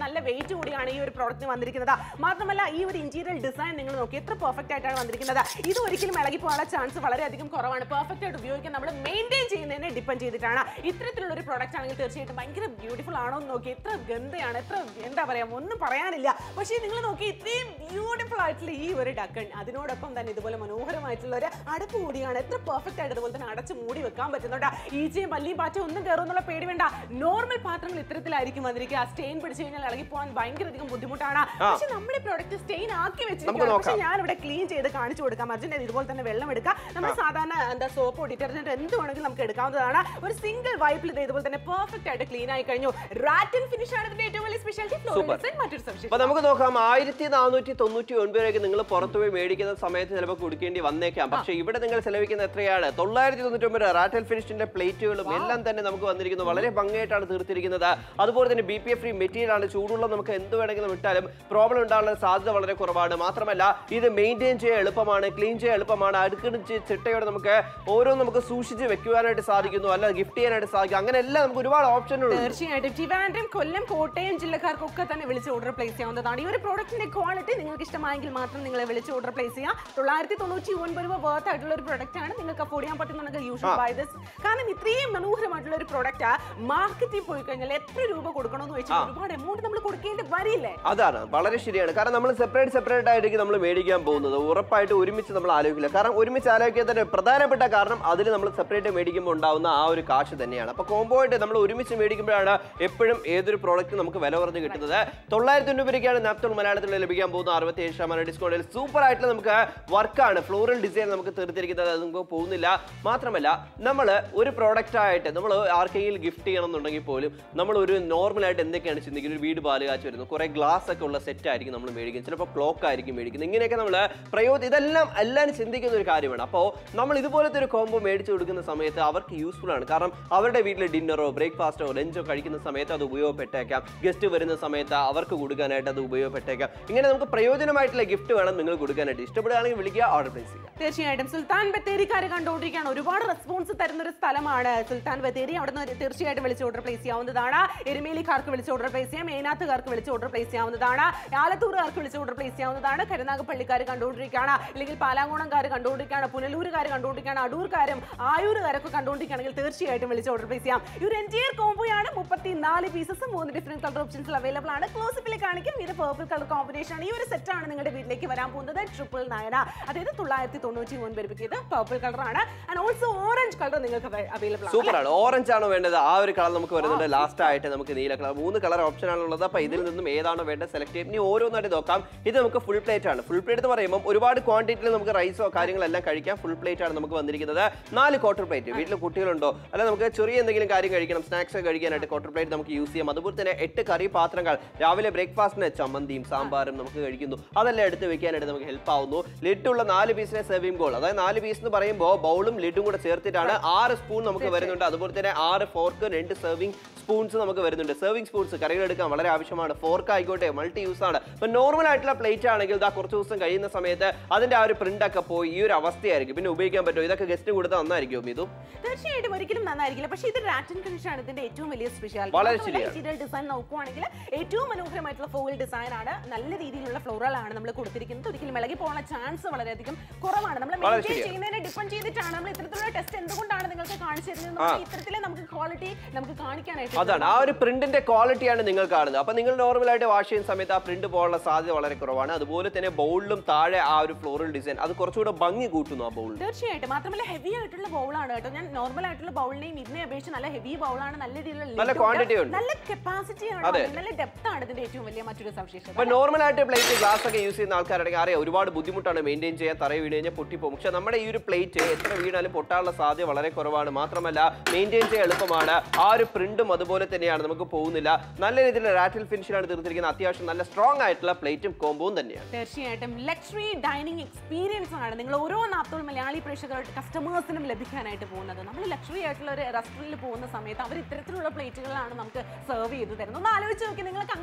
വെയിറ്റ് കൂടിയാണ് ഈ ഒരു പ്രോഡക്റ്റ് വന്നിരിക്കുന്നത് മാത്രമല്ല ഈ ഒരു ഇന്റീരിയർ ഡിസൈൻ നിങ്ങൾ നോക്കി എത്ര പെർഫെക്റ്റ് ആയിട്ടാണ് വന്നിരിക്കുന്നത് ഇത് ഒരിക്കലും ഇളകി പോകാനുള്ള ചാൻസ് വളരെയധികം കുറവാണ് പെർഫെക്റ്റ് ആയിട്ട് ഉപയോഗിക്കാൻ നമ്മൾ മെയിൻറ്റെയിൻ ചെയ്യുന്നതിനെ ഡിപ്പെൻഡ് ചെയ്തിട്ടാണ് ഇത്തരത്തിലുള്ള ഒരു പ്രോഡക്റ്റ് ആണെങ്കിൽ തീർച്ചയായിട്ടും ഭയങ്കര ബ്യൂട്ടിഫുൾ ആണോ എന്ന് നോക്കി എത്ര ഗന്ധയാണ് എത്ര എന്താ പറയാ ഒന്നും പറയാനില്ല പക്ഷേ നിങ്ങൾ നോക്കി ഇത്രയും ബ്യൂട്ടിഫുൾ ആയിട്ടുള്ള ഈ ഒരു ഡക്കൺ അതിനോടൊപ്പം തന്നെ ഇതുപോലെ മനോഹരമായിട്ടുള്ള ഒരു അടപ്പ് കൂടിയാണ് എത്ര പെർഫെക്റ്റ് ആയിട്ട് അതുപോലെ തന്നെ അടച്ച് മൂടി വെക്കാൻ പറ്റുന്നുണ്ട് ഈച്ചയും പല്ലിയും പാറ്റയും ഒന്നും കയറുന്നുള്ള പേടി വേണ്ട നോർമൽ പാത്രങ്ങൾ ഇത്തരത്തിലായിരിക്കും വന്നിരിക്കുക സ്റ്റെയിൻ പിടിച്ചു കഴിഞ്ഞാൽ ഇളകി പോകാൻ ഭയങ്കര അധികം ബുദ്ധിമുട്ടാണ് പക്ഷെ നമ്മുടെ പ്രോഡക്റ്റ് സ്റ്റെയിൻ ആക്കി വെച്ചിരിക്കുകയാണ് നോക്കാം. പക്ഷെ ഞാൻ ഇവിടെ ക്ലീൻ ചെയ്ത് കാണിച്ചു കൊടുക്കാം അർജുൻ ഇതുപോലെ തന്നെ വെള്ളം എടുക്കുക നമ്മൾ സാധാരണ എന്താ സോപ്പോ ഡിറ്റർജന്റ് എന്ത് വേണമെങ്കിലും നമുക്ക് എടുക്കാവുന്നതാണ് ഒരു സിംഗിൾ വൈപ്പിൽ ഇത് ഇതുപോലെ തന്നെ പെർഫെക്റ്റ് ആയിട്ട് ക്ലീൻ ആയി കഴിഞ്ഞു റാറ്റൻ ഫിനിഷ് ആണ് ഇതിന്റെ ഏറ്റവും വലിയ സ്പെഷ്യാലിറ്റി ഫ്ലോറൻസ് മറ്റൊരു അപ്പൊ സവിശേഷത നമുക്ക് നോക്കാം ആയിരത്തി നാനൂറ്റി തൊണ്ണൂറ്റി ഒൻപതിലേക്ക് നിങ്ങൾ പുറത്തു പോയി മേടിക്കുന്ന സമയത്ത് ചിലപ്പോൾ കൊടുക്കേണ്ടി വന്നേക്കാം പക്ഷെ ഇവിടെ നിങ്ങൾ ചെലവഴിക്കുന്ന എത്രയാണ് തൊള്ളായിരത്തി തൊണ്ണൂറ്റി ഒമ്പത് റാറ്റൽ ഫിനിഷിന്റെ പ്ലേറ്റുകളും എല്ലാം തന്നെ നമുക്ക് വന്നിരിക്കുന്നു വളരെ ഭംഗിയായിട്ടാണ് തീർത്തിരിക്കുന്നത് അതുപോലെ തന്നെ B P F free material ആണ് ചൂടുള്ള നമുക്ക് എന്ത് വേണമെങ്കിലും ഇട്ടാലും പ്രോബ്ലം ഉണ്ടാകാനുള്ള സാധ്യത വളരെ കുറവാണ് മാത്രമല്ല ഇത് മെയിൻറ്റെയിൻ ചെയ്യാൻ എളുപ്പമാണ് ക്ലീൻ ചെയ്യാൻ എളുപ്പമാണ് അടുക്കിടിച്ച് ചിട്ടയോടെ നമുക്ക് ഓരോ നമുക്ക് സൂക്ഷിച്ച് വെക്കുവാനായിട്ട് സാധിക്കുന്നു അല്ല ഗിഫ്റ്റ് ചെയ്യാനായിട്ട് സാധിക്കും അങ്ങനെ എല്ലാം നമുക്ക് ഒരുപാട് ഓപ്ഷനുകളുണ്ട് തീർച്ചയായിട്ടും ട്രിവാൻഡ്രം കൊല്ലം കോട്ടയം ജില്ലക്കാർക്കൊക്കെ തന്നെ വിളിച്ച് ഓർഡർ പ്ലേസ് ചെയ്യാവുന്നതാണ് ഈ ഒരു പ്രോഡക്റ്റിന്റെ ക്വാളിറ്റി നിങ്ങൾക്ക് ഇഷ്ടമായെങ്കിൽ മാത്രം നിങ്ങളെ വിളിച്ച് ഓർഡർ പ്ലേസ് ചെയ്യാം തൊള്ളായിരത്തി തൊണ്ണൂറ്റി ഒൻപത് രൂപ വർത്ത് ആയിട്ടുള്ള ഒരു പ്രൊഡക്റ്റ് ആണ് നിങ്ങൾക്ക് അഫോർഡ് ചെയ്യാൻ പറ്റുന്നുണ്ടെങ്കിൽ യു ഷുഡ് ബൈ ദിസ് കാരണം ഇത്രയും മനോഹരമായിട്ടുള്ള ഒരു പ്രൊഡക്റ്റ് മാർക്കറ്റിൽ പോയി കഴിഞ്ഞാൽ എത്ര രൂപ കൊടുക്കണമെന്ന് വെച്ചാൽ ഒരുപാട് എമൗണ്ട് നമ്മൾ കൊടുക്കേണ്ടി വരില്ലേ അതാണ് വളരെ ശരിയാണ് കാരണം നമ്മൾ സെപ്പറേറ്റ് സെപ്പറേറ്റ് ആയിരിക്കും നമ്മൾ മേടിക്കാൻ പോകുന്നത് ഉറപ്പായിട്ട് ഒരുമിച്ച് നമ്മൾ ആലോചിക്കില്ല കാരണം ഒരുമിച്ച് ആലോചിക്കാത്തതിന്റെ പ്രധാനപ്പെട്ട കാരണം അതിൽ നമ്മൾ സെപ്പറേറ്റ് മേടിക്കുമ്പോൾ ഉണ്ടാവുന്ന ആ ഒരു കാശ് തന്നെയാണ് അപ്പോൾ കോംബോ ആയിട്ട് നമ്മൾ ഒരുമിച്ച് മേടിക്കുമ്പോഴാണ് എപ്പോഴും ഏതൊരു പ്രോഡക്റ്റ് നമുക്ക് വില കുറഞ്ഞ് കിട്ടുന്നത് തൊള്ളായിരത്തി തൊണ്ണൂറ് രൂപയ്ക്കാണ് നാപ്തോൾ മലയാളത്തിൽ ലഭിക്കാൻ പോകുന്ന അറുപത്തി ഏഴ് ശതമാനം ഡിസ്കൗണ്ടിൽ സൂപ്പർ ആയിട്ടുള്ള നമുക്ക് വർക്കാണ് ഫ്ലോറൽ ഡിസൈൻ നമുക്ക് തീർത്തിരിക്കുന്നത് അത് നമുക്ക് പോകുന്നില്ല മാത്രമല്ല നമ്മൾ ഒരു പ്രോഡക്റ്റ് ആയിട്ട് നമ്മൾ ആർക്കെങ്കിലും ഗിഫ്റ്റ് ചെയ്യണം എന്നുണ്ടെങ്കിൽ പോലും നമ്മൾ ഒരു നോർമൽ ആയിട്ട് എന്തൊക്കെയാണ് ചിന്തിക്കുന്നത് ഒരു വീട് പാല് കാച്ച് വരുന്നു കുറെ ഗ്ലാസ് ഒക്കെ ഉള്ള സെറ്റ് ആയിരിക്കും നമ്മൾ മേടിക്കുന്നത് ചിലപ്പോൾ ക്ലോക്ക് ആയിരിക്കും മേടിക്കുന്നത് ഇങ്ങനെയൊക്കെ നമ്മൾ പ്രയോജനം ഇതെല്ലാം എല്ലാവരും ചിന്തിക്കുന്ന ഒരു കാര്യമാണ് അപ്പോൾ നമ്മൾ ഇതുപോലത്തെ ഒരു കോംബോ മേടിച്ചു കൊടുക്കുന്ന സമയത്ത് അവർക്ക് യൂസ്ഫുൾ ആണ് കാരണം അവരുടെ വീട്ടിൽ ഡിന്നറോ ബ്രേക്ക്ഫാസ്റ്റോ ലഞ്ചോ കഴിക്കുന്ന സമയത്ത് അത് ഉപയോഗപ്പെട്ടേക്കാം ഗസ്റ്റ് വരുന്ന സമയത്ത് അവർക്ക് കൊടുക്കാനായിട്ട് അത് ഉപയോഗപ്പെട്ടേക്കാം ഇങ്ങനെ നമുക്ക് പ്രയോജനമായിട്ടുള്ള ഗിഫ്റ്റ് വേണം നിങ്ങൾ കൊടുക്കാനായിട്ട് ഇഷ്ടപ്പെടുകയാണെങ്കിൽ വിളിക്കുക ഓർഡർ പ്ലേസ് ചെയ്യുക തീർച്ചയായിട്ടും സുൽത്താൻ ബത്തേരിക്കാർ കണ്ടുകൊണ്ടിരിക്കുകയാണ് ഒരുപാട് റെസ്പോൺസ് തരുന്ന ഒരു സ്ഥലമാണ് സുൽത്താൻ ബത്തേരി അവിടെ നിന്ന് തീർച്ചയായിട്ടും വിളിച്ച് ഓർഡർ പ്ലേസ് ചെയ്യാവുന്നതാണ് എരുമേലിക്കാർക്ക് വിളിച്ച് ഓർഡർ പ്ലേസ് ചെയ്യാം ഏനാത്തുകാർക്ക് വിളിച്ച് ഓർഡർ പ്ലേസ് ചെയ്യാവുന്നതാണ് ആലത്തൂറുകാർക്ക് വിളിച്ച് ഓർഡർ പ്ലേസ് ചെയ്യാവുന്നതാണ് കരുനാഗപ്പള്ളിക്കാർ കണ്ടുകൊണ്ടിരിക്കുകയാണ് അല്ലെങ്കിൽ പാലാങ്കോണംകാർ കണ്ടുകൊണ്ടിരിക്കുകയാണ് പുനലൂരുകാർ കണ്ടുകൊണ്ടിരിക്കുകയാണ് അടൂർക്കാരും ആയൂരുകാരൊക്കെ കണ്ടുകൊണ്ടിരിക്കുകയാണെങ്കിൽ തീർച്ചയായിട്ടും വിളിച്ച് ഓർഡർ പ്ലേസ് ചെയ്യാം ഈ ഒരു എൻറ്റിയർ കോംബോയാണ് മുപ്പത്തി നാല് പീസസ് മൂന്ന് ഡിഫറെന്റ് കളർ ഓപ്ഷൻസിൽ അവൈലബിൾ ആണ് ക്ലോസിപ്പിൽ കാണിക്കും ഇത് പേർപ്പിൾ കളർ കോമ്പിനേഷൻ ആണ് ഈ ഒരു സെറ്റാണ് നിങ്ങളുടെ വീട്ടിലേക്ക് വരാൻ പോകുന്നത് ട്രിപ്പിൾ നയൻ അതായത് തൊള്ളായിരത്തി തൊണ്ണൂറ്റി ഒൻപത് രൂപയ്ക്ക് ഇത് പേർപ്പിൾ കളറാണ് ആൻഡ് ഓൾസോ ഓറഞ്ച് കളർ നിങ്ങൾക്ക് അവൈലബിൾ ആണ് സൂപ്പർ ആണ് ഓറഞ്ച് ആണ് വേണ്ടത് ആ ഒരു കളർ നമുക്ക് വരുന്നുണ്ട് ലാസ്റ്റ് ആയിട്ട് നമുക്ക് നീല കളർ മൂന്ന് കളർ ഓപ്ഷൻ ആണ് ഉള്ളത് അപ്പൊ ഇതിൽ നിന്നും ഏതാണോ വേണ്ടത് സെലക്ട് ചെയ്യും ഇനി ഓരോന്നായിട്ട് നോക്കാം ഇത് നമുക്ക് ഫുൾ പ്ലേറ്റ് ആണ് ഫുൾ പ്ലേറ്റ് എന്ന് പറയുമ്പോൾ ഒരുപാട് ക്വാണ്ടിറ്റിയിൽ നമുക്ക് റൈസോ കാര്യങ്ങളെല്ലാം കഴിക്കാം ഫുൾ പ്ലേറ്റ് ആണ് നമുക്ക് വന്നിരിക്കുന്നത് നാല് ക്വാർട്ടർ പ്ലേറ്റ് വീട്ടിൽ കുട്ടികളുണ്ടോ അല്ല നമുക്ക് ചെറിയ എന്തെങ്കിലും കാര്യം കഴിക്കണം സ്നാക്സ് കഴിക്കാനായിട്ട് ക്വാർട്ടർ പ്ലേറ്റ് നമുക്ക് യൂസ് ചെയ്യാം അതുപോലെ തന്നെ എട്ട് കറി പാത്രങ്ങൾ രാവിലെ ബ്രേക്ക്ഫാസ്റ്റിന് ചമ്മന്തിയും സാമ്പാറും നമുക്ക് കഴിക്കുന്നു അതെല്ലാം എടുത്ത് വെക്കാനായിട്ട് നമുക്ക് ഹെൽപ്പ് ആവുന്നു ലിഡുള്ള നാല് പീസിനെ സെർവിംഗ് ബോൾ അതായത് നാല് പീസ് എന്ന് പറയുമ്പോൾ ബൗളും ലിഡും കൂടെ ചേർത്തിട്ടാണ് ആറ് സ്പൂൺ നമുക്ക് വരുന്നുണ്ട് അതുപോലെ തന്നെ ആറ് ഫോർക്ക് രണ്ട് സെർവിംഗ് സ്പൂൺസ് നമുക്ക് വരുന്നുണ്ട് സെർവിംഗ് സ്പൂൺസ് കറികൾ എടുക്കാൻ വളരെ ആവശ്യമാണ് ഫോർക്ക് ആയിക്കോട്ടെ മൾട്ടി യൂസ് ആണ് ഇപ്പൊ നോർമൽ ആയിട്ടുള്ള പ്ലേറ്റ് ആണെങ്കിൽ ഇതാ കുറച്ച് ദിവസം കഴിയുന്ന സമയത്ത് അതിന്റെ ആ ഒരു പ്രിന്റ് ഒക്കെ പോയി ഈ ഒരു അവസ്ഥയായിരിക്കും പിന്നെ ഉപയോഗിക്കാൻ പറ്റുമോ ഇതൊക്കെ ഗസ്റ്റ് കൊടുത്താൽ നന്നായിരിക്കും ഇതും തീർച്ചയായിട്ടും ഒരിക്കലും നന്നായിരിക്കില്ല പക്ഷേ ഇത് റാറ്റൻ ഫിനിഷ് ആണ് ഇതിന്റെ ഏറ്റവും വലിയ സ്പെഷ്യാലിറ്റി വളരെ ശരിയാണ്. മെറ്റീരിയൽ ഡിസൈൻ നോക്കുവാണെങ്കിൽ ഏറ്റവും മനോഹരമായിട്ടുള്ള ഫോയിൽ ഡിസൈൻ ആണ് നല്ല രീതിയിലുള്ള ഫ്ലോറൽ ആണ് നമ്മൾ കൊടുത്തിരിക്കുന്നത് ഒരിക്കലും ഇളകി പോകാനുള്ള ചാൻസ് വളരെയധികം കുറവാണ് നമ്മൾ വളരെ മെയിൻറ്റെയിൻ ശരിയാണ്. ചെയ്യുന്നതിനെ ഡിപ്പെൻഡ് ചെയ്തിട്ടാണ് നമ്മൾ ഇത്തരത്തിലുള്ള ടെസ്റ്റ് എന്തുകൊണ്ടാണ് നിങ്ങൾക്ക് കാണിച്ചു തരുന്നത് ഇത്തരത്തിലെ നമുക്ക് ക്വാളിറ്റി നമുക്ക് കാണിക്കാനായിട്ട് അതാണ് ആ ഒരു പ്രിന്റിന്റെ ക്വാളിറ്റിയാണ് നിങ്ങൾ കാണുന്നത് അപ്പൊ നിങ്ങൾ നോർമൽ ആയിട്ട് വാഷ് ചെയ്യുന്ന സമയത്ത് ആ പ്രിന്റ് പോകാനുള്ള സാധ്യത വളരെ കുറവാണ് അതുപോലെ തന്നെ ബൗളിലും താഴെ ആ ഒരു ഫ്ലോറൽ ഡിസൈൻ അത് കുറച്ചുകൂടെ ഭംഗി കൂട്ടുന്നു ആ ബൗളിൽ തീർച്ചയായിട്ടും മാത്രമല്ല ഹെവി ആയിട്ടുള്ള ബൗളാണ് കേട്ടോ ഞാൻ നോർമൽ ആയിട്ടുള്ള ബൗളിനെയും ഇതിനെ അപേക്ഷിച്ച് നല്ല ഹെവി ബൗളാണ് നല്ല രീതിയിലുള്ള നല്ല lid quantity ഉണ്ട്. നല്ല കപ്പാസിറ്റി ആണ് അതെ. നല്ല ഡെപ്ത് ആണ് ഇതിന്റെ ഏറ്റവും വലിയ മറ്റൊരു സവിശേഷത അപ്പൊ നോർമൽ ആയിട്ട് പ്ലേറ്റ് ഗ്ലാസ് ഒക്കെ യൂസ് ചെയ്യുന്ന ആൾക്കാരാണെങ്കിൽ അറിയാം ഒരുപാട് ബുദ്ധിമുട്ടാണ് മെയിൻറ്റെയിൻ ചെയ്യാൻ തറ വീട് കഴിഞ്ഞാൽ പൊട്ടിപ്പോകും പക്ഷെ നമ്മുടെ ഈ ഒരു പ്ലേറ്റ് എത്ര വീണാലും പൊട്ടാനുള്ള സാധ്യത വളരെ കുറവാണ് മാത്രമല്ല മെയിൻറ്റെയിൻ ചെയ്യാൻ എളുപ്പമാണ് ആ ഒരു പ്രിന്റും അതുപോലെ തന്നെയാണ് നമുക്ക് പോകുന്നില്ല നല്ല രീതിയിൽ റാറ്റിൽ ഫിനിഷിലാണ് തീർത്തിരിക്കുന്നത് അത്യാവശ്യം നല്ല സ്ട്രോങ് ആയിട്ടുള്ള പ്ലേറ്റും കോമ്പവും തന്നെയാണ് തീർച്ചയായിട്ടും ലക്ഷറി ഡൈനിങ് എക്സ്പീരിയൻസ് ആണ് നിങ്ങൾ ഓരോ നാത്തോൾ മലയാളി പ്രേക്ഷകർ കസ്റ്റമേഴ്സിനും ലഭിക്കാനായിട്ട് പോകുന്നത് നമ്മൾ ലക്ഷറി ആയിട്ടുള്ള ഒരു റെസ്റ്റോറൻറ്റിൽ പോകുന്ന സമയത്ത് അവർ ഇത്തരത്തിലുള്ള പ്ലേറ്റുകളാണ് നമുക്ക് സെർവ് ചെയ്ത് തരുന്നത് ഒന്ന് ആലോചിച്ച് നോക്കി നിങ്ങൾക്ക് അങ്ങനത്തെ ഒരു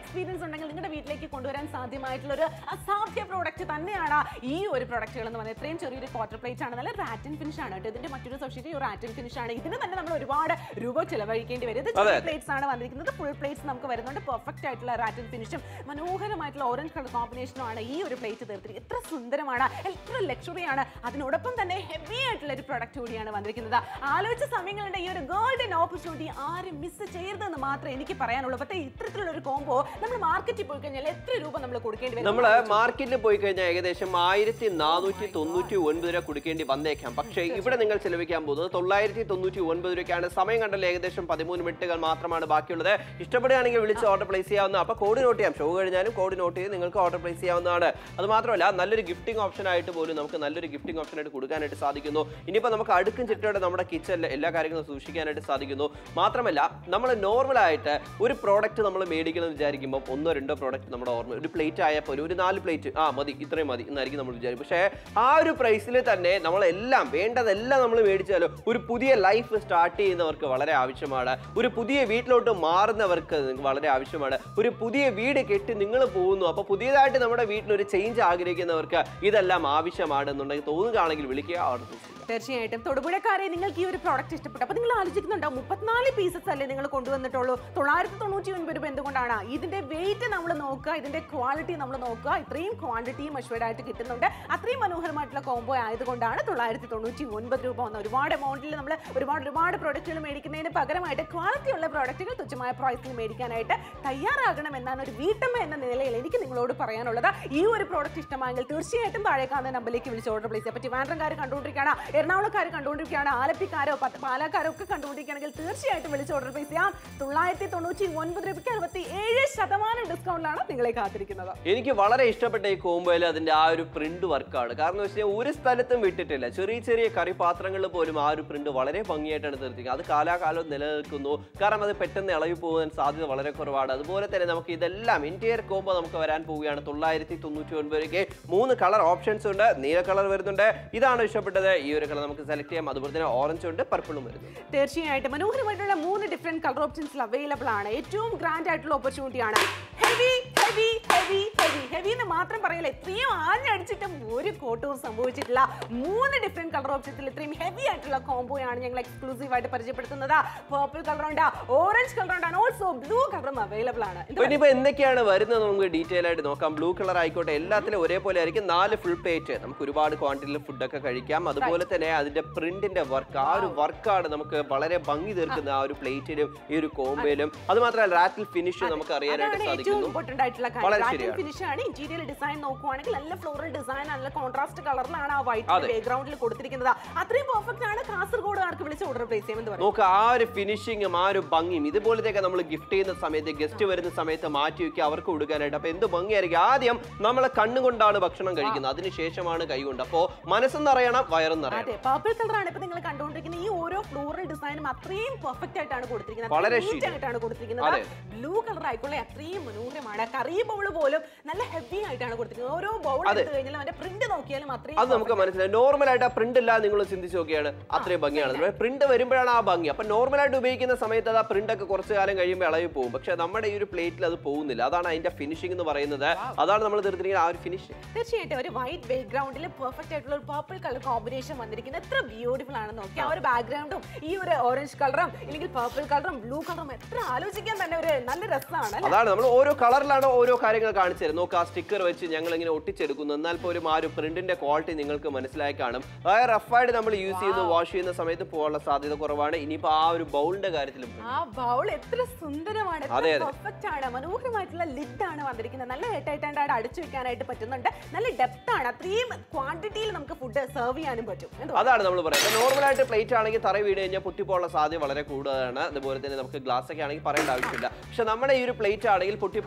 എക്സ്പീരിയൻസ് ഉണ്ടെങ്കിൽ നിങ്ങളുടെ വീട്ടിലേക്ക് കൊണ്ടുവരാൻ സാധ്യമായിട്ടുള്ള ഒരു അസാധ്യ പ്രോഡക്റ്റ് തന്നെയാണ് ഈ ഒരു പ്രൊഡക്റ്റുകൾ എന്ന് പറയുന്നത് ഇത്രയും ചെറിയൊരു ക്വാർട്ടർ പ്ലേറ്റ് ആണ് നല്ല റാറ്റൻ ഫിനിഷ് ആണ് കേട്ടോ ഇതിന്റെ മറ്റൊരു സബ്സിഡി ഒരു റാറ്റൻ ഫിനിഷ് ആണ് ഇതിന് തന്നെ നമ്മൾ ഒരുപാട് രൂപ ചെലവഴിക്കേണ്ടി വരും ഇത് ചെറിയ പ്ലേറ്റ്സ് ആണ് വന്നിരിക്കുന്നത് ഫുൾ പ്ലേറ്റ്സ് നമുക്ക് വരുന്നുണ്ട് പെർഫെക്റ്റ് ആയിട്ടുള്ള റാറ്റൻ ഫിനിഷും മനോഹരമായിട്ടുള്ള ഓറഞ്ച് കളർ കോമ്പിനേഷനും ആണ് ഈ ഒരു പ്ലേറ്റ് തീർത്തിരിക്കുന്നത് എത്ര സുന്ദരമാണ് എത്ര ലക്ഷറി ആണ് അതിനോടൊപ്പം തന്നെ ഹെവി ആയിട്ടുള്ള ഒരു പ്രൊഡക്റ്റ് കൂടിയാണ് വന്നിരിക്കുന്നത് ആലോചിച്ച സമയങ്ങളുടെ ഈ ഒരു ഗോൾഡൻ ഓപ്പർച്യൂണിറ്റി ആരും മിസ് ചെയ്യരുതെന്ന് മാത്രമേ എനിക്ക് പറയാനുള്ളൂ പക്ഷേ ഇത്തരത്തിലുള്ള ഒരു കോംബോ നമ്മൾ മാർക്കറ്റിൽ പോയി കഴിഞ്ഞാൽ എത്ര രൂപ നമ്മൾ കൊടുക്കേണ്ടി വരും നമ്മള് മാർക്കറ്റിൽ പോയി കഴിഞ്ഞാൽ ഏകദേശം ആയിരത്തി നാനൂറ്റി തൊണ്ണൂറ്റി ഒൻപത് രൂപ കൊടുക്കേണ്ടി വന്നേക്കാം പക്ഷേ ഇവിടെ നിങ്ങൾ ചെലവഴിക്കാൻ പോകുന്നത് തൊള്ളായിരത്തി തൊണ്ണൂറ്റി ഒൻപത് രൂപയ്ക്കാണ് സമയം കണ്ടല്ലോ ഏകദേശം പതിമൂന്ന് മിനിറ്റുകൾ മാത്രമാണ് ബാക്കിയുള്ളത് ഇഷ്ടപ്പെടുകയാണെങ്കിൽ വിളിച്ച് ഓർഡർ പ്ലേസ് ചെയ്യാവുന്ന അപ്പോൾ കോഡ് നോട്ട് ചെയ്യാം ഷോ കഴിഞ്ഞാലും കോഡ് നോട്ട് ചെയ്ത് നിങ്ങൾക്ക് ഓർഡർ പ്ലേസ് ചെയ്യാവുന്നതാണ് അത് മാത്രമല്ല നല്ലൊരു ഗിഫ്റ്റിംഗ് ഓപ്ഷൻ ആയിട്ട് പോലും നമുക്ക് നല്ലൊരു ഗിഫ്റ്റിംഗ് ഓപ്ഷൻ ആയിട്ട് കൊടുക്കാനായിട്ട് സാധിക്കുന്നു ഇനിയിപ്പോൾ നമുക്ക് അടുക്കും ചിട്ടയോടെ നമ്മുടെ കിച്ചണിൽ എല്ലാ കാര്യങ്ങളും സൂക്ഷിക്കാനായിട്ട് സാധിക്കുന്നു മാത്രമല്ല നമ്മൾ നോർമലായിട്ട് ഒരു പ്രോഡക്റ്റ് നമ്മൾ മേടിക്കണം എന്ന് വിചാരിക്കുമ്പോൾ ഒന്നോ രണ്ടോ പ്രോഡക്റ്റ് നമ്മുടെ ഓർമ്മ ഒരു പ്ലേറ്റ് ആയാൽ പോലും ഒരു നാല് പ്ലേറ്റ് ആ മതി ഇത്രയും മതി എന്നായിരിക്കും നമ്മൾ വിചാരിക്കും പക്ഷേ ആ ഒരു പ്രൈസിൽ തന്നെ നമ്മളെല്ലാം വേണ്ടതെല്ലാം നമ്മൾ മേടിച്ചാലും ഒരു പുതിയ ലൈഫ് സ്റ്റാർട്ട് ചെയ്യുന്നവർക്ക് വളരെ ആവശ്യമാണ് ഒരു പുതിയ വീട്ടിലോട്ട് മാറുന്നവർക്ക് വളരെ ആവശ്യമാണ് ഒരു പുതിയ വീട് കെട്ടി നിങ്ങൾ പോകുന്നു അപ്പോൾ പുതിയതായിട്ട് നമ്മുടെ വീട്ടിൽ ഒരു ചേഞ്ച് ആഗ്രഹിക്കുന്നവർക്ക് ഇതെല്ലാം ആവശ്യമാണെന്നുണ്ടെങ്കിൽ തോന്നുകയാണെങ്കിൽ വിളിക്കുക ഓർഡർ ചെയ്യുക തീർച്ചയായിട്ടും തൊടുപുഴക്കാരെ നിങ്ങൾക്ക് ഈ ഒരു പ്രോഡക്റ്റ് ഇഷ്ടപ്പെട്ടു അപ്പൊ നിങ്ങൾ ആലോചിക്കുന്നുണ്ടോ മുപ്പത്തിനാല് പീസസ് അല്ലേ നിങ്ങൾ കൊണ്ടുവന്നിട്ടുള്ളൂ തൊള്ളായിരത്തി തൊണ്ണൂറ്റി ഒൻപത് രൂപ എന്തുകൊണ്ടാണ് ഇതിന്റെ വെയിറ്റ് നമ്മൾ നോക്കുക ഇതിന്റെ ക്വാളിറ്റി നമ്മൾ നോക്കുക ഇത്രയും ക്വാണ്ടിറ്റിയും അഷ്വേഡ് ആയിട്ട് കിട്ടുന്നുണ്ട് അത്രയും മനോഹരമായിട്ടുള്ള കോംബോ ആയതുകൊണ്ടാണ് തൊള്ളായിരത്തി തൊണ്ണൂറ്റി ഒൻപത് രൂപ വന്ന ഒരുപാട് എമൗണ്ടിൽ നമ്മൾ ഒരുപാട് ഒരുപാട് പ്രോഡക്റ്റുകൾ മേടിക്കുന്നതിന് പകരമായിട്ട് ക്വാളിറ്റി ഉള്ള പ്രോഡക്റ്റുകൾ തുച്ഛമായ പ്രൈസിൽ മേടിക്കാനായിട്ട് തയ്യാറാകണം എന്നാണ് ഒരു വീട്ടമ്മ എന്ന നിലയിൽ എനിക്ക് നിങ്ങളോട് പറയാനുള്ളത് ഈ ഒരു പ്രോഡക്റ്റ് ഇഷ്ടമായെങ്കിൽ തീർച്ചയായിട്ടും താഴെ കാണുന്ന നമ്പറിലേക്ക് വിളിച്ച് ഓർഡർ പ്ലേസ് ചെയ്യാം അപ്പോൾ ട്രിവാൻഡ്രംകാർ കണ്ടുകൊണ്ടിരിക്കുകയാണ് എറണാകുളക്കാർ കണ്ടുകൊണ്ടിരിക്കുകയാണ് ആലപ്പിക്കാരോ പത്ത് പാലക്കാരോ ഒക്കെ കണ്ടുകൊണ്ടിരിക്കുകയാണെങ്കിൽ തീർച്ചയായിട്ടും വിളിച്ച് ഓർഡർ പ്ലേസ് ചെയ്യാം തൊള്ളായിരത്തി തൊണ്ണൂറ്റി ഒൻപത് രൂപയ്ക്ക് അറുപത്തി ഏഴ് ശതമാനം ഡിസ്കൗണ്ടിലാണ് നിങ്ങളെ കാത്തിരിക്കുന്നത് എനിക്ക് വളരെ ഇഷ്ടപ്പെട്ട ഈ കോംബോയിൽ അതിന്റെ ആ ഒരു പ്രിന്റ് വർക്കാണ് കാരണം വെച്ച് കഴിഞ്ഞാൽ ഒരു സ്ഥലത്തും വിട്ടിട്ടില്ല ചെറിയ ചെറിയ കറി പാത്രങ്ങളിൽ പോലും ആ ഒരു പ്രിന്റ് വളരെ ഭംഗിയായിട്ടാണ് തീർത്തിരിക്കുന്നത് അത് കാലാകാലം നിലനിൽക്കുന്നു കാരണം അത് പെട്ടെന്ന് ഇളകി പോകാൻ സാധ്യത വളരെ കുറവാണ് അതുപോലെ തന്നെ നമുക്ക് ഇതെല്ലാം ഇന്ത്യർ കോംബോ നമുക്ക് വരാൻ പോവുകയാണ് തൊള്ളായിരത്തി തൊണ്ണൂറ്റി ഒൻപതിലേക്ക് മൂന്ന് കളർ ഓപ്ഷൻസ് ഉണ്ട് നീല കളർ വരുന്നുണ്ട് ഇതാണ് ഇഷ്ടപ്പെട്ടത് ഈ ഒരു കളർ നമുക്ക് സെലക്ട് ചെയ്യാം അതുപോലെ തന്നെ ഓറഞ്ച് ഉണ്ട് പർപ്പിളും വരുന്നുണ്ട് തീർച്ചയായിട്ടും മനോഹരമായിട്ടുള്ള മൂന്ന് ഡിഫറെന്റ് കളർ ഓപ്ഷൻസിൽ അവൈലബിൾ ആണ് ഏറ്റവും ഗ്രാൻഡ് ആയിട്ടുള്ള ഓപ്പർച്യൂണിറ്റി ആണ് heavy heavy heavy heavy heavy എന്ന് മാത്രം പറയില്ല ഇത്രയും ആഞ്ഞടിച്ചിട്ടും ഒരു കോട്ടവും സംഭവിച്ചിട്ടില്ല മൂന്ന് ഡിഫറെന്റ് കളർ ഓപ്ഷൻസിൽ ഇത്രയും ഹെവി ആയിട്ടുള്ള കോംബോ ആണ് ഞങ്ങൾ എക്സ്ക്ലൂസീവ് ആയിട്ട് പരിചയപ്പെടുത്തുന്നത് പേർപ്പിൾ കളർ ഉണ്ട് ഓറഞ്ച് കളർ ഉണ്ട് ആൻഡ് ഓൾസോ ബ്ലൂ കളറും അവൈലബിൾ ആണ് അപ്പൊ ഇനിയിപ്പോ എന്തൊക്കെയാണ് വരുന്നത് നമുക്ക് ഡീറ്റെയിൽ ആയിട്ട് നോക്കാം ബ്ലൂ കളർ ആയിക്കോട്ടെ എല്ലാത്തിലും ഒരേപോലെ ആയിരിക്കും നാല് ഫുൾ പ്ലേറ്റ് നമുക്ക് ഒരുപാട് ക്വാണ്ടിറ്റിയിൽ ഫുഡൊക്കെ കഴിക്കാം അതുപോലെ തന്നെ അതിന്റെ പ്രിന്റിന്റെ വർക്ക് ആ ഒരു വർക്കാണ് നമുക്ക് വളരെ ഭംഗി തീർക്കുന്ന ആ ഒരു പ്ലേറ്റിലും ഈ ഒരു കോമ്പയിലും അത് മാത്രമല്ല റാറ്റിൽ ഫിനിഷ് നമുക്ക് അറിയാനായിട്ട് അതാണ് ഏറ്റവും സാധിക്കുന്നു ഇമ്പോർട്ടന്റ് ആയിട്ടുള്ള വളരെ കാര്യം ശരിയാണ്. ഫിനിഷ് ആണ് ഇന്റീരിയർ ഡിസൈൻ നോക്കുവാണെങ്കിൽ നല്ല ഫ്ലോറൽ ഡിസൈൻ നല്ല കോൺട്രാസ്റ്റ് കളറിലാണ് ആ വൈറ്റ് അതെ. ബാക്ക്ഗ്രൗണ്ടിൽ കൊടുത്തിരിക്കുന്നത് അത്രയും പെർഫെക്റ്റ് ആണ് കാസർഗോഡുകാർക്ക് വിളിച്ച് ഓർഡർ പ്ലേസ് ചെയ്യുമെന്ന് പറയും നോക്ക് ആ ഒരു ഫിനിഷിങ്ങും ആ ഒരു ഭംഗിയും ഇതുപോലത്തെയൊക്കെ നമ്മൾ ഗിഫ്റ്റ് ചെയ്യുന്ന സമയത്ത് ഗസ്റ്റ് വരുന്ന സമയത്ത് മാറ്റി വെക്കുക അവർക്ക് കൊടുക്കാനായിട്ട് അപ്പൊ എന്ത് ഭംഗിയായിരിക്കും ആദ്യം നമ്മൾ കണ്ണുകൊണ്ടാണ് ഭക്ഷണം കഴിക്കുന്നത് അതിനുശേഷമാണ് കൈകൊണ്ട് അപ്പോ മനസ്സെന്ന് അറിയണം വയറെന്ന് അറിയണം അതെ പർപ്പിൾ കളറാണ് ഇപ്പൊ നിങ്ങൾ കണ്ടുകൊണ്ടിരിക്കുന്ന ഈ ഓരോ ഫ്ലോറൽ ഡിസൈനും അത്രയും പെർഫെക്റ്റ് ആയിട്ടാണ് കൊടുത്തിരിക്കുന്നത് വളരെ അത്രയും neat ശരി. ആയിട്ടാണ് കൊടുത്തിരിക്കുന്നത് അതെ. ബ്ലൂ കളർ ആയിക്കോളെ അത്രയും മനോഹരമാണ് കറി ബൗൾ പോലും നല്ല ഹെവി ആയിട്ടാണ് കൊടുത്തിരിക്കുന്നത് ഓരോ ബൗൾ അതെ. എടുത്തു കഴിഞ്ഞാൽ അതിന്റെ പ്രിന്റ് നോക്കിയാലും അത്രയും അത് നമുക്ക് മനസ്സിലായി നോർമൽ ആയിട്ട് ആ പ്രിന്റ് ഇല്ല നിങ്ങൾ ചിന്തിച്ച് നോക്കിയാണ് അത്രയും ഭംഗിയാണ് പ്രിന്റ് വരുമ്പോഴാണ് ആ ഭംഗി അപ്പൊ നോർമൽ ആയിട്ട് ഉപയോഗിക്കുന്ന സമയത്ത് അത് ആ പ്രിന്റ് ഒക്കെ കുറച്ച് കാലം കഴിയുമ്പോൾ ഇളകി പോകും പക്ഷെ നമ്മുടെ ഈ ഒരു പ്ലേറ്റിൽ അത് പോകുന്നില്ല അതാണ് അതിന്റെ ഫിനിഷിംഗ് എന്ന് പറയുന്നത് അതാണ് നമ്മൾ തീർത്തിരിക്കുന്ന ആ ഒരു ഫിനിഷ് തീർച്ചയായിട്ടും ഒരു വൈറ്റ് ബാക്ക്ഗ്രൗണ്ടിൽ പെർഫെക്റ്റ് ആയിട്ടുള്ള ഒരു പർപ്പിൾ കളർ കോമ്പിനേഷൻ വന്നിരിക്കുന്നത് എത്ര ബ്യൂട്ടിഫുൾ ആണെന്ന് നോക്കി ആ ഒരു ബാക്ക്ഗ്രൗണ്ടും ഈ ഒരു ഓറഞ്ച് കളറും അല്ലെങ്കിൽ പർപ്പിൾ കളറും ബ്ലൂ കളറും എത്ര ആലോചിക്കാൻ തന്നെ ഒരു നല്ല രസമാണ് അല്ലേ? അതാണ് നമ്മൾ ഓരോ കളറിലാണ് ഓരോ കാര്യങ്ങൾ കാണിച്ചു തരുന്നത് നോക്ക് ആ സ്റ്റിക്കർ വെച്ച് ഞങ്ങൾ ഇങ്ങനെ ഒട്ടിച്ചെടുക്കുന്നു എന്നാൽ പോലും ആ ഒരു പ്രിന്റിന്റെ ക്വാളിറ്റി നിങ്ങൾക്ക് മനസ്സിലായി കാണും അതായത് റഫായിട്ട് നമ്മൾ യൂസ് ചെയ്ത് വാഷ് ചെയ്യുന്ന സമയത്ത് പോകാനുള്ള സാധ്യത കുറവാണ് ഇനിയിപ്പോ ആ ഒരു ബൗളിന്റെ കാര്യത്തിലും ആ ബൗൾ എത്ര സുന്ദരമാണ് അതെ, അതെ. പെർഫെക്റ്റ് ആണ് മനോഹരമായിട്ടുള്ള ലിഡ് ആണ് വന്നിരിക്കുന്നത് നല്ല ഹെട്ടായിട്ടാണ്ട് അടിച്ചു വെക്കാനായിട്ട് പറ്റുന്നുണ്ട് നല്ല ഡെപ്ത് ആണ് അത്രയും ക്വാണ്ടിറ്റിയിൽ നമുക്ക് ഫുഡ് സെർവ് ചെയ്യാനും പറ്റും എന്തുവാ? അതാണ് നമ്മൾ പറയുന്നത് നോർമൽ ആയിട്ട് പ്ലേറ്റ് ആണെങ്കിൽ തറ വീട് കഴിഞ്ഞാൽ പൊട്ടിപ്പോകാനുള്ള സാധ്യത വളരെ കൂടുതലാണ് അതുപോലെ തന്നെ നമുക്ക് ഗ്ലാസ് ഒക്കെ ആണെങ്കിൽ പറയേണ്ട ആവശ്യമില്ല പക്ഷെ നമ്മുടെ ഈ ഒരു പ്ലേറ്റ് ആണെങ്കിൽ പൊട്ടിപ്പോകാനുള്ള സാധ്യത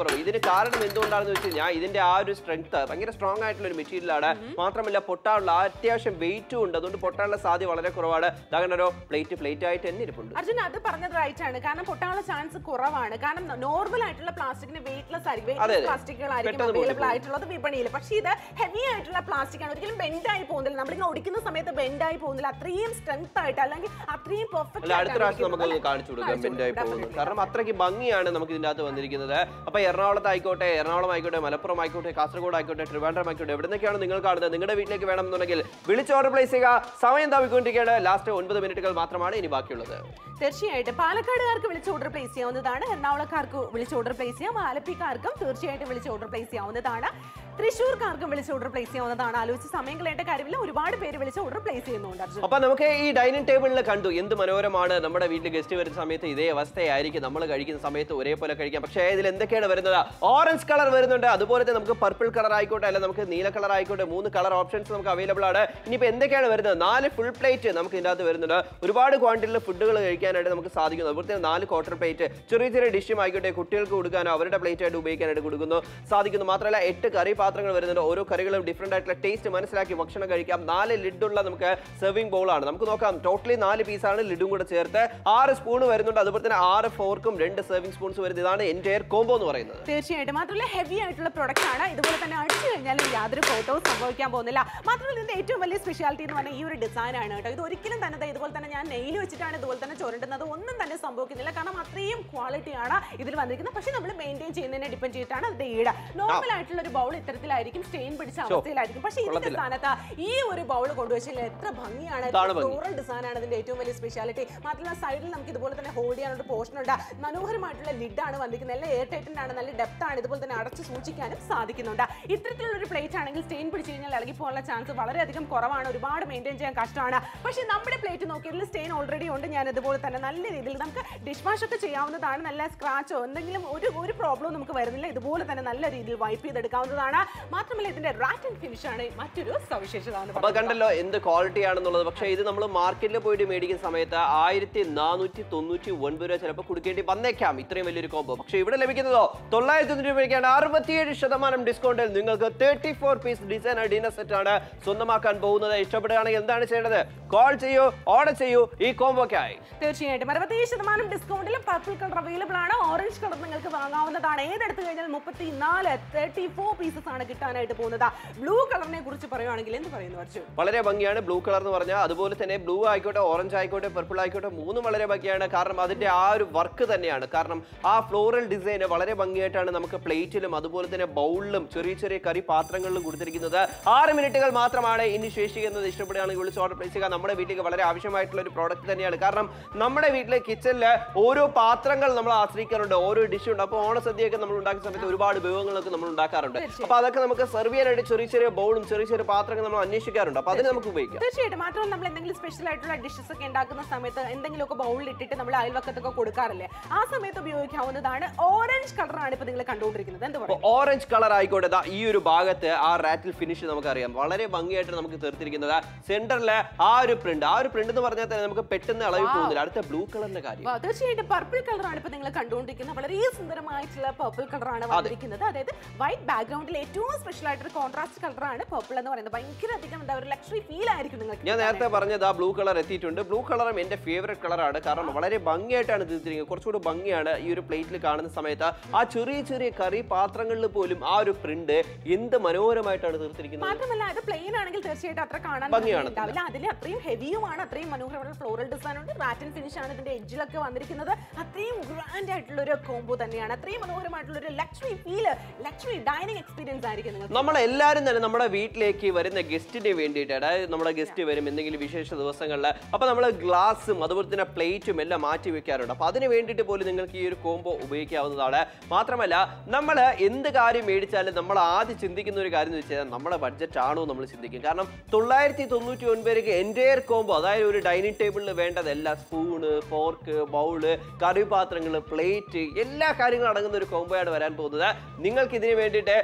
കുറവ് ഇതിന് കാരണം എന്തുകൊണ്ടാണെന്ന് വെച്ച് കഴിഞ്ഞാൽ ഇതിന്റെ ആ ഒരു സ്ട്രെങ്ത് ഭയങ്കര സ്ട്രോങ് ആയിട്ടുള്ള ഒരു മെറ്റീരിയലാണ് മാത്രമല്ല പൊട്ടാനുള്ള അത്യാവശ്യം വെയിറ്റും ഉണ്ട് അതുകൊണ്ട് പൊട്ടാനുള്ള സാധ്യത വളരെ കുറവാണ് അങ്ങനെ ഒരു പ്ലേറ്റ് പ്ലേറ്റ് ആയിട്ട് തന്നെ ഇരിപ്പുണ്ട് അർജുൻ അത് പറഞ്ഞത് റൈറ്റ് ആണ് കാരണം പൊട്ടാനുള്ള ചാൻസ് കുറവാണ് കാരണം നോർമൽ ആയിട്ടുള്ള പ്ലാസ്റ്റിക്കിന് വെയിറ്റ്ലെസ് ആയിരിക്കും അതെ, വെയിറ്റ്ലെസ് അതെ. പ്ലാസ്റ്റിക്കുകളായിരിക്കും പെട്ടെന്ന് അവൈലബിൾ പൊട്ടിപ്പോകും. ആയിട്ടുള്ളത് വിപണിയിൽ പക്ഷേ ഇത് ഹെവി ആയിട്ടുള്ള പ്ലാസ്റ്റിക് ആണ് ഒരിക്കലും ബെൻഡ് ആയി പോകുന്നില്ല നമ്മളിങ്ങനെ ഒടിക്കുന്ന സമയത്ത് ബെൻഡ് ആയി പോകുന്നില്ല അത്രയും സ്ട്രെങ്ത് ആയിട്ട് അല്ലെങ്കിൽ അത്രയും പെർഫെക്റ്റ് അല്ല അടുത്ത പ്രാവശ്യം നമുക്ക് കാണിച്ചു കൊടുക്കാം ബെൻഡായി പോകുന്നത് കാരണം അത്രയ്ക്ക് ഭംഗിയാണ് നമുക്ക് ഇതിന്റെ അകത്ത് വന്നിരിക്കുന്നത് അപ്പൊ എറണാകുളത്ത് ആയിക്കോട്ടെ എറണാകുളം ആയിക്കോട്ടെ മലപ്പുറം ആയിക്കോട്ടെ കാസർഗോഡ് ആയിക്കോട്ടെ ട്രിവാൻഡ്രം ആയിക്കോട്ടെ എവിടെ നിന്നൊക്കെയാണ് നിങ്ങൾ കാണുന്നത് നിങ്ങളുടെ വീട്ടിലേക്ക് വേണമെന്നുണ്ടെങ്കിൽ വിളിച്ച് ഓർഡർ പ്ലേസ് ചെയ്യുക സമയം തവിക്കൊണ്ടിരിക്കുകയാണ് ലാസ്റ്റ് ഒൻപത് മിനിറ്റുകൾ മാത്രമാണ് ഇനി ബാക്കിയുള്ളത് തീർച്ചയായിട്ടും പാലക്കാടുകാർക്ക് വിളിച്ച് ഓർഡർ പ്ലേസ് ചെയ്യാവുന്നതാണ് എറണാകുളക്കാർക്ക് വിളിച്ച് ഓർഡർ പ്ലേസ് ചെയ്യാം ആലപ്പിക്കാർക്കും തീർച്ചയായിട്ടും വിളിച്ച് ഓർഡർ പ്ലേസ് ചെയ്യാവുന്നതാണ് തൃശ്ശൂർക്കാർക്കും വിളിച്ച് ഓർഡർ പ്ലേസ് ചെയ്യാവുന്നതാണ് ആലോചിച്ച് സമയം കളയേണ്ട കാര്യമില്ല ഒരുപാട് പേര് വിളിച്ച് ഓർഡർ പ്ലേസ് ചെയ്യുന്നുണ്ട് അർജുൻ അപ്പൊ നമുക്ക് ഈ ഡൈനിങ് ടേബിളിൽ കണ്ടു എന്ത് മനോഹരമാണ് നമ്മുടെ വീട്ടിൽ ഗസ്റ്റ് വരുന്ന സമയത്ത് ഇതേ അവസ്ഥയായിരിക്കും നമ്മൾ കഴിക്കുന്ന സമയത്ത് ഒരേപോലെ കഴിക്കാം പക്ഷേ ഇതിൽ എന്തൊക്കെയാണ് വരുന്നത് ഓറഞ്ച് കളർ വരുന്നുണ്ട് അതുപോലെ തന്നെ നമുക്ക് പർപ്പിൾ കളർ ആയിക്കോട്ടെ അല്ല നമുക്ക് നീല കളർ ആയിക്കോട്ടെ മൂന്ന് കളർ ഓപ്ഷൻസ് നമുക്ക് അവൈലബിൾ ആണ് ഇനിയിപ്പോൾ എന്തൊക്കെയാണ് വരുന്നത് നാല് ഫുൾ പ്ലേറ്റ് നമുക്ക് ഇതിൻ്റെ അകത്ത് വരുന്നുണ്ട് ഒരുപാട് ക്വാണ്ടിറ്റിയിൽ ഫുഡുകൾ കഴിക്കാനായിട്ട് നമുക്ക് സാധിക്കുന്നു അതുപോലെ തന്നെ നാല് ക്വാർട്ടർ പ്ലേറ്റ് ചെറിയ ചെറിയ ഡിഷും ആയിക്കോട്ടെ കുട്ടികൾക്ക് കൊടുക്കാനോ അവരുടെ പ്ലേറ്റ് ആയിട്ട് ഉപയോഗിക്കാനായിട്ട് കൊടുക്കുന്നു സാധിക്കുന്നു മാത്രമല്ല എട്ട് കറി പാത്രങ്ങൾ വരുന്നുണ്ട് ഓരോ കറികളും ഡിഫറെന്റ് ആയിട്ടുള്ള ടേസ്റ്റ് മനസ്സിലാക്കി ഭക്ഷണം കഴിക്കാം നാല് ലിഡുള്ള നമുക്ക് സെർവിംഗ് ബൗൾ ആണ് നമുക്ക് നോക്കാം ടോട്ടലി നാല് പീസാണ് ലിഡും കൂടെ ചേർത്ത് ആറ് സ്പൂൺ വരുന്നുണ്ട് അതുപോലെ തന്നെ ആറ് ഫോർക്കും രണ്ട് സെർവിംഗ് സ്പൂൺസ് വരുന്നത് ഇതാണ് എൻറ്റയർ കോംബോ എന്ന് പറയുന്നത് തീർച്ചയായിട്ടും മാത്രമല്ല ഹെവി ആയിട്ടുള്ള പ്രൊഡക്റ്റ് ആണ് ഇതുപോലെ തന്നെ അടിച്ചു കഴിഞ്ഞാലും യാതൊരു ഫോട്ടോസ് സംഭവിക്കാൻ പോകുന്നില്ല മാത്രമല്ല ഇതിന്റെ ഏറ്റവും വലിയ സ്പെഷ്യാലിറ്റി എന്ന് പറഞ്ഞാൽ ഈ ഒരു ഡിസൈൻ ആണ് കേട്ടോ ഇത് ഒരിക്കലും തന്നെ ദേ ഇതുപോലെ തന്നെ ഞാൻ നെയിൽ വെച്ചിട്ടാണ് ഇതുപോലെ തന്നെ ചുരണ്ടുന്നത് ഒന്നും തന്നെ സംഭവിക്കുന്നില്ല കാരണം അത്രയും ക്വാളിറ്റി ആണ് ഇതിൽ വന്നിരിക്കുന്നത് പക്ഷേ നമ്മൾ മെയിൻറ്റെയിൻ ചെയ്യുന്നതിനെ ഡിപ്പെൻഡ് ചെയ്തിട്ടാണ് അതിന്റെ ഈട നോർമൽ ആയിട്ടുള്ള ഒരു ബൗൾ ഇത്തരത്തിലായിരിക്കും സ്റ്റെയിൻ പിടിച്ച അവസ്ഥയിലായിരിക്കും പക്ഷേ ഇതിന്റെ കൊള്ളത്തില്ല. സ്ഥാനത്ത് ഈ ഒരു ബൗൾ കൊണ്ടുവച്ചില്ല എത്ര ഭംഗിയാണ് ഇതാണ് ഭംഗി. ഫ്ലോറൽ ഡിസൈൻ ആണ് ഇതിന്റെ ഏറ്റവും വലിയ സ്പെഷ്യാലിറ്റി മാത്രമല്ല സൈഡിൽ നമുക്ക് ഇതുപോലെ തന്നെ ഹോൾഡ് ചെയ്യാനുള്ള പോർഷൻ ഉണ്ട് മനോഹരമായിട്ടുള്ള ലിഡാണ് വന്നിരിക്കുന്നത് നല്ല എയർ ടൈറ്റൻ ആണ് നല്ല ഡെപ്ത് ആണ് ഇതുപോലെ തന്നെ അടച്ച് സൂക്ഷിക്കാനും സാധിക്കുന്നുണ്ട് ഇത്തരത്തിലുള്ള ഒരു പ്ലേറ്റ് ആണെങ്കിൽ സ്റ്റെയിൻ പിടിച്ച് കഴിഞ്ഞാൽ ഇളകി പോകാനുള്ള ചാൻസ് വളരെയധികം കുറവാണ് ഒരുപാട് മെയിൻറ്റെയിൻ ചെയ്യാൻ കഷ്ടമാണ് പക്ഷേ നമ്മുടെ പ്ലേറ്റ് നോക്കിയതിൽ സ്റ്റെയിൻ ഓൾറെഡി ഉണ്ട് ഞാൻ ഇതുപോലെ തന്നെ നല്ല രീതിയിൽ നമുക്ക് ഡിഷ് വാഷ് ഒക്കെ ചെയ്യാവുന്നതാണ് നല്ല സ്ക്രാച്ചോ എന്തെങ്കിലും ഒരു ഒരു പ്രോബ്ലവും നമുക്ക് വരുന്നില്ല ഇതുപോലെ തന്നെ നല്ല രീതിയിൽ വൈപ്പ് ചെയ്തെടുക്കാവുന്നതാണ് മാത്രമല്ല ഇതിന്റെ റാറ്റ് ആൻഡ് ഫിനിഷ് ആണ് മറ്റൊരു സവിശേഷത എന്ന് അപ്പൊ പറയുന്നത്. കണ്ടല്ലോ എന്ത് ക്വാളിറ്റി ആണെന്നുള്ളത് പക്ഷേ ഇത് നമ്മൾ മാർക്കറ്റിൽ പോയിട്ട് മേടിക്കുന്ന സമയത്ത് ആയിരത്തി നാനൂറ്റി തൊണ്ണൂറ്റി ഒൻപത് രൂപ ചിലപ്പോൾ കൊടുക്കേണ്ടി വന്നേക്കാം ഇത്രയും വലിയൊരു കോംബോ പക്ഷേ ഇവിടെ ലഭിക്കുന്നതോ തൊള്ളായിരത്തി തൊണ്ണൂറ്റി രൂപയ്ക്കാണ് അറുപത്തിയേഴ് ശതമാനം ഡിസ്കൗണ്ടിൽ നിങ്ങൾക്ക് thirty four piece designer dinner set ആണ് സ്വന്തമാക്കാൻ പോകുന്നത് ഇഷ്ടപ്പെടുകയാണെങ്കിൽ എന്താണ് ചെയ്യേണ്ടത് കോൾ ചെയ്യൂ ഓർഡർ ചെയ്യൂ ഈ കോംബോക്കായി തീർച്ചയായിട്ടും അറുപത്തേഴ് ശതമാനം ഡിസ്കൗണ്ടിൽ പർപ്പിൾ കളർ അവൈലബിൾ ആണ് ഓറഞ്ച് കളർ നിങ്ങൾക്ക് വാങ്ങാവുന്നതാണ് ഏതെടുത്ത് കഴിഞ്ഞാൽ മുപ്പത്തി നാല് തേർട്ടി ഫോർ പീസസ് ആണ് കിട്ടാനായിട്ട് പോകുന്നത് ബ്ലൂ കളറിനെ കുറിച്ച് പറയുവാണെങ്കിൽ എന്ത് പറയുന്നു അർജുൻ വളരെ ഭംഗിയാണ് ബ്ലൂ കളർ എന്ന് പറഞ്ഞാൽ അതുപോലെ തന്നെ ബ്ലൂ ആയിക്കോട്ടെ ഓറഞ്ച് ആയിക്കോട്ടെ പർപ്പിൾ ആയിക്കോട്ടെ മൂന്നും വളരെ ഭംഗിയാണ് കാരണം അതിന്റെ ആ ഒരു വർക്ക് തന്നെയാണ് കാരണം ആ ഫ്ലോറൽ ഡിസൈൻ വളരെ ഭംഗിയായിട്ടാണ് നമുക്ക് പ്ലേറ്റിലും അതുപോലെ തന്നെ ബൗളിലും ചെറിയ ചെറിയ കറി പാത്രങ്ങളിലും കൊടുത്തിരിക്കുന്നത് ആറ് മിനിറ്റുകൾ മാത്രമാണ് ഇനി ശേഷിക്കുന്നത് ഇഷ്ടപ്പെടുകയാണെങ്കിൽ വിളിച്ച് ഓർഡർ പ്ലേസ് ചെയ്യുക നമ്മുടെ വീട്ടിലേക്ക് വളരെ ആവശ്യമായിട്ടുള്ള ഒരു പ്രോഡക്റ്റ് തന്നെയാണ് കാരണം നമ്മുടെ വീട്ടിലെ കിച്ചണിൽ ഓരോ പാത്രങ്ങൾ നമ്മൾ ആശ്രയിക്കാറുണ്ട് ഓരോ ഡിഷ് ഉണ്ട് അപ്പോൾ ഓണസദ്യയൊക്കെ നമ്മൾ ഉണ്ടാക്കുന്ന സമയത്ത് ഒരുപാട് വിഭവങ്ങളൊക്കെ നമ്മൾ ഉണ്ടാക്കാറുണ്ട് അപ്പോൾ അതൊക്കെ നമുക്ക് സെർവ് ചെയ്യാനായിട്ട് ചെറിയ ചെറിയ ബൗളും ചെറിയ ചെറിയ പാത്രങ്ങൾ നമ്മൾ അന്വേഷിക്കാറുണ്ട് അപ്പോൾ അതിന് നമുക്ക് ഉപയോഗിക്കാം തീർച്ചയായിട്ടും മാത്രമല്ല നമ്മൾ എന്തെങ്കിലും സ്പെഷ്യൽ ആയിട്ടുള്ള ഡിഷസ് ഒക്കെ ഉണ്ടാക്കുന്ന സമയത്ത് എന്തെങ്കിലുമൊക്കെ ബൗളിൽ ഇട്ടിട്ട് നമ്മൾ അയൽവക്കത്തൊക്കെ കൊടുക്കാറില്ലേ ആ സമയത്ത് ഉപയോഗിക്കാവുന്നതാണ് ഓറഞ്ച് കളറാണ് ഇപ്പൊ നിങ്ങൾ കണ്ടുകൊണ്ടിരിക്കുന്നത് എന്ത് പറയും ഓറഞ്ച് കളർ ആയിക്കോട്ടെ ദാ ഈ ഒരു ഭാഗത്ത് ആ റാറ്റിൽ ഫിനിഷ് നമുക്കറിയാം വളരെ ഭംഗിയായിട്ട് നമുക്ക് തീർത്തിരിക്കുന്നത് സെന്ററിലെ ആ ഒരു പ്രിന്റ് ആ ഒരു പ്രിന്റ് എന്ന് പറഞ്ഞാൽ തന്നെ നമുക്ക് പെട്ടെന്ന് ഇളകി പോകുന്നില്ല അടുത്ത ബ്ലൂ കളറിന്റെ കാര്യം വാ, തീർച്ചയായിട്ടും പർപ്പിൾ കളറാണ് ഇപ്പൊ നിങ്ങൾ കണ്ടുകൊണ്ടിരിക്കുന്നത് വളരെ സുന്ദരമായിട്ടുള്ള പർപ്പിൾ കളറാണ് വന്നിരിക്കുന്നത് അതായത് വൈറ്റ് ബാക്ക്ഗ്രൗണ്ടിൽ ഏറ്റവും സ്പെഷ്യൽ ആയിട്ടൊരു കോൺട്രാസ്റ്റ് കളറാണ് പർപ്പിൾ എന്ന് പറയുന്നത് ഭയങ്കര അധികം എന്താ ഒരു ലക്ഷറി ഫീൽ ആയിരിക്കും നിങ്ങൾക്ക് ഞാൻ നേരത്തെ പറഞ്ഞത് ആ ബ്ലൂ കളർ എത്തിയിട്ടുണ്ട് ബ്ലൂ കളറും എന്റെ ഫേവറേറ്റ് കളറാണ് കാരണം വളരെ ഭംഗിയായിട്ടാണ് തീർത്തിരിക്കുന്നത് കുറച്ചുകൂടി ഭംഗിയാണ് ഈ ഒരു പ്ലേറ്റിൽ കാണുന്ന സമയത്ത് ആ ചെറിയ ചെറിയ കറി പാത്രങ്ങളിൽ പോലും ആ ഒരു പ്രിന്റ് എന്ത് മനോഹരമായിട്ടാണ് തീർത്തിരിക്കുന്നത് മാത്രമല്ല ഇത് പ്ലെയിൻ ആണെങ്കിൽ തീർച്ചയായിട്ടും അത്ര കാണാൻ ഭംഗിയാണ്. ഭംഗി ഉണ്ടാവില്ല അതിൽ അത്രയും ഹെവിയുമാണ് അത്രയും മനോഹരമായ ഫ്ലോറൽ ഡിസൈൻ ഉണ്ട് റാറ്റൻ ഫിനിഷ് ആണ് ഇതിന്റെ എഡ്ജിലൊക്കെ വന്നിരിക്കുന്നത് അത്രയും ഗ്രാൻഡ് ആയിട്ടുള്ള ഒരു കോംബോ തന്നെയാണ് അത്രയും മനോഹരമായിട്ടുള്ള ഒരു luxury feel luxury dining experience ആയിരിക്കും നിങ്ങൾക്ക് നമ്മൾ എല്ലാവരും തന്നെ നമ്മുടെ വീട്ടിലേക്ക് വരുന്ന ഗസ്റ്റിന് വേണ്ടിയിട്ട് അതായത് നമ്മുടെ ഗസ്റ്റ് വരും എന്തെങ്കിലും വിശേഷ ദിവസങ്ങളിൽ അപ്പോൾ നമ്മൾ ഗ്ലാസും അതുപോലെ തന്നെ പ്ലേറ്റും എല്ലാം മാറ്റി വെക്കാറുണ്ട് അപ്പോൾ അതിന് വേണ്ടിയിട്ട് പോലും നിങ്ങൾക്ക് ഈ ഒരു കോംബോ ഉപയോഗിക്കാവുന്നതാണ് മാത്രമല്ല നമ്മൾ എന്ത് കാര്യം മേടിച്ചാലും നമ്മൾ ആദ്യം ചിന്തിക്കുന്ന ഒരു കാര്യം എന്ന് വെച്ചാൽ നമ്മുടെ ബഡ്ജറ്റ് ആണോ നമ്മൾ ചിന്തിക്കും കാരണം തൊള്ളായിരത്തി തൊണ്ണൂറ്റി ഒൻപതിലേക്ക് എൻറ്റയർ കോംബോ അതായത് ഒരു ഡൈനിങ് ടേബിളിൽ വേണ്ടതെല്ലാം സ്പൂണ് ഫോർക്ക് ബൗള് കറിപാത്രങ്ങൾ പ്ലേറ്റ് എല്ലാ കാര്യങ്ങളും അടങ്ങുന്ന ഒരു കോംബോയാണ് വരാൻ പോകുന്നത് നിങ്ങൾക്ക് ഇതിന് വേണ്ടിയിട്ട് നിങ്ങൾ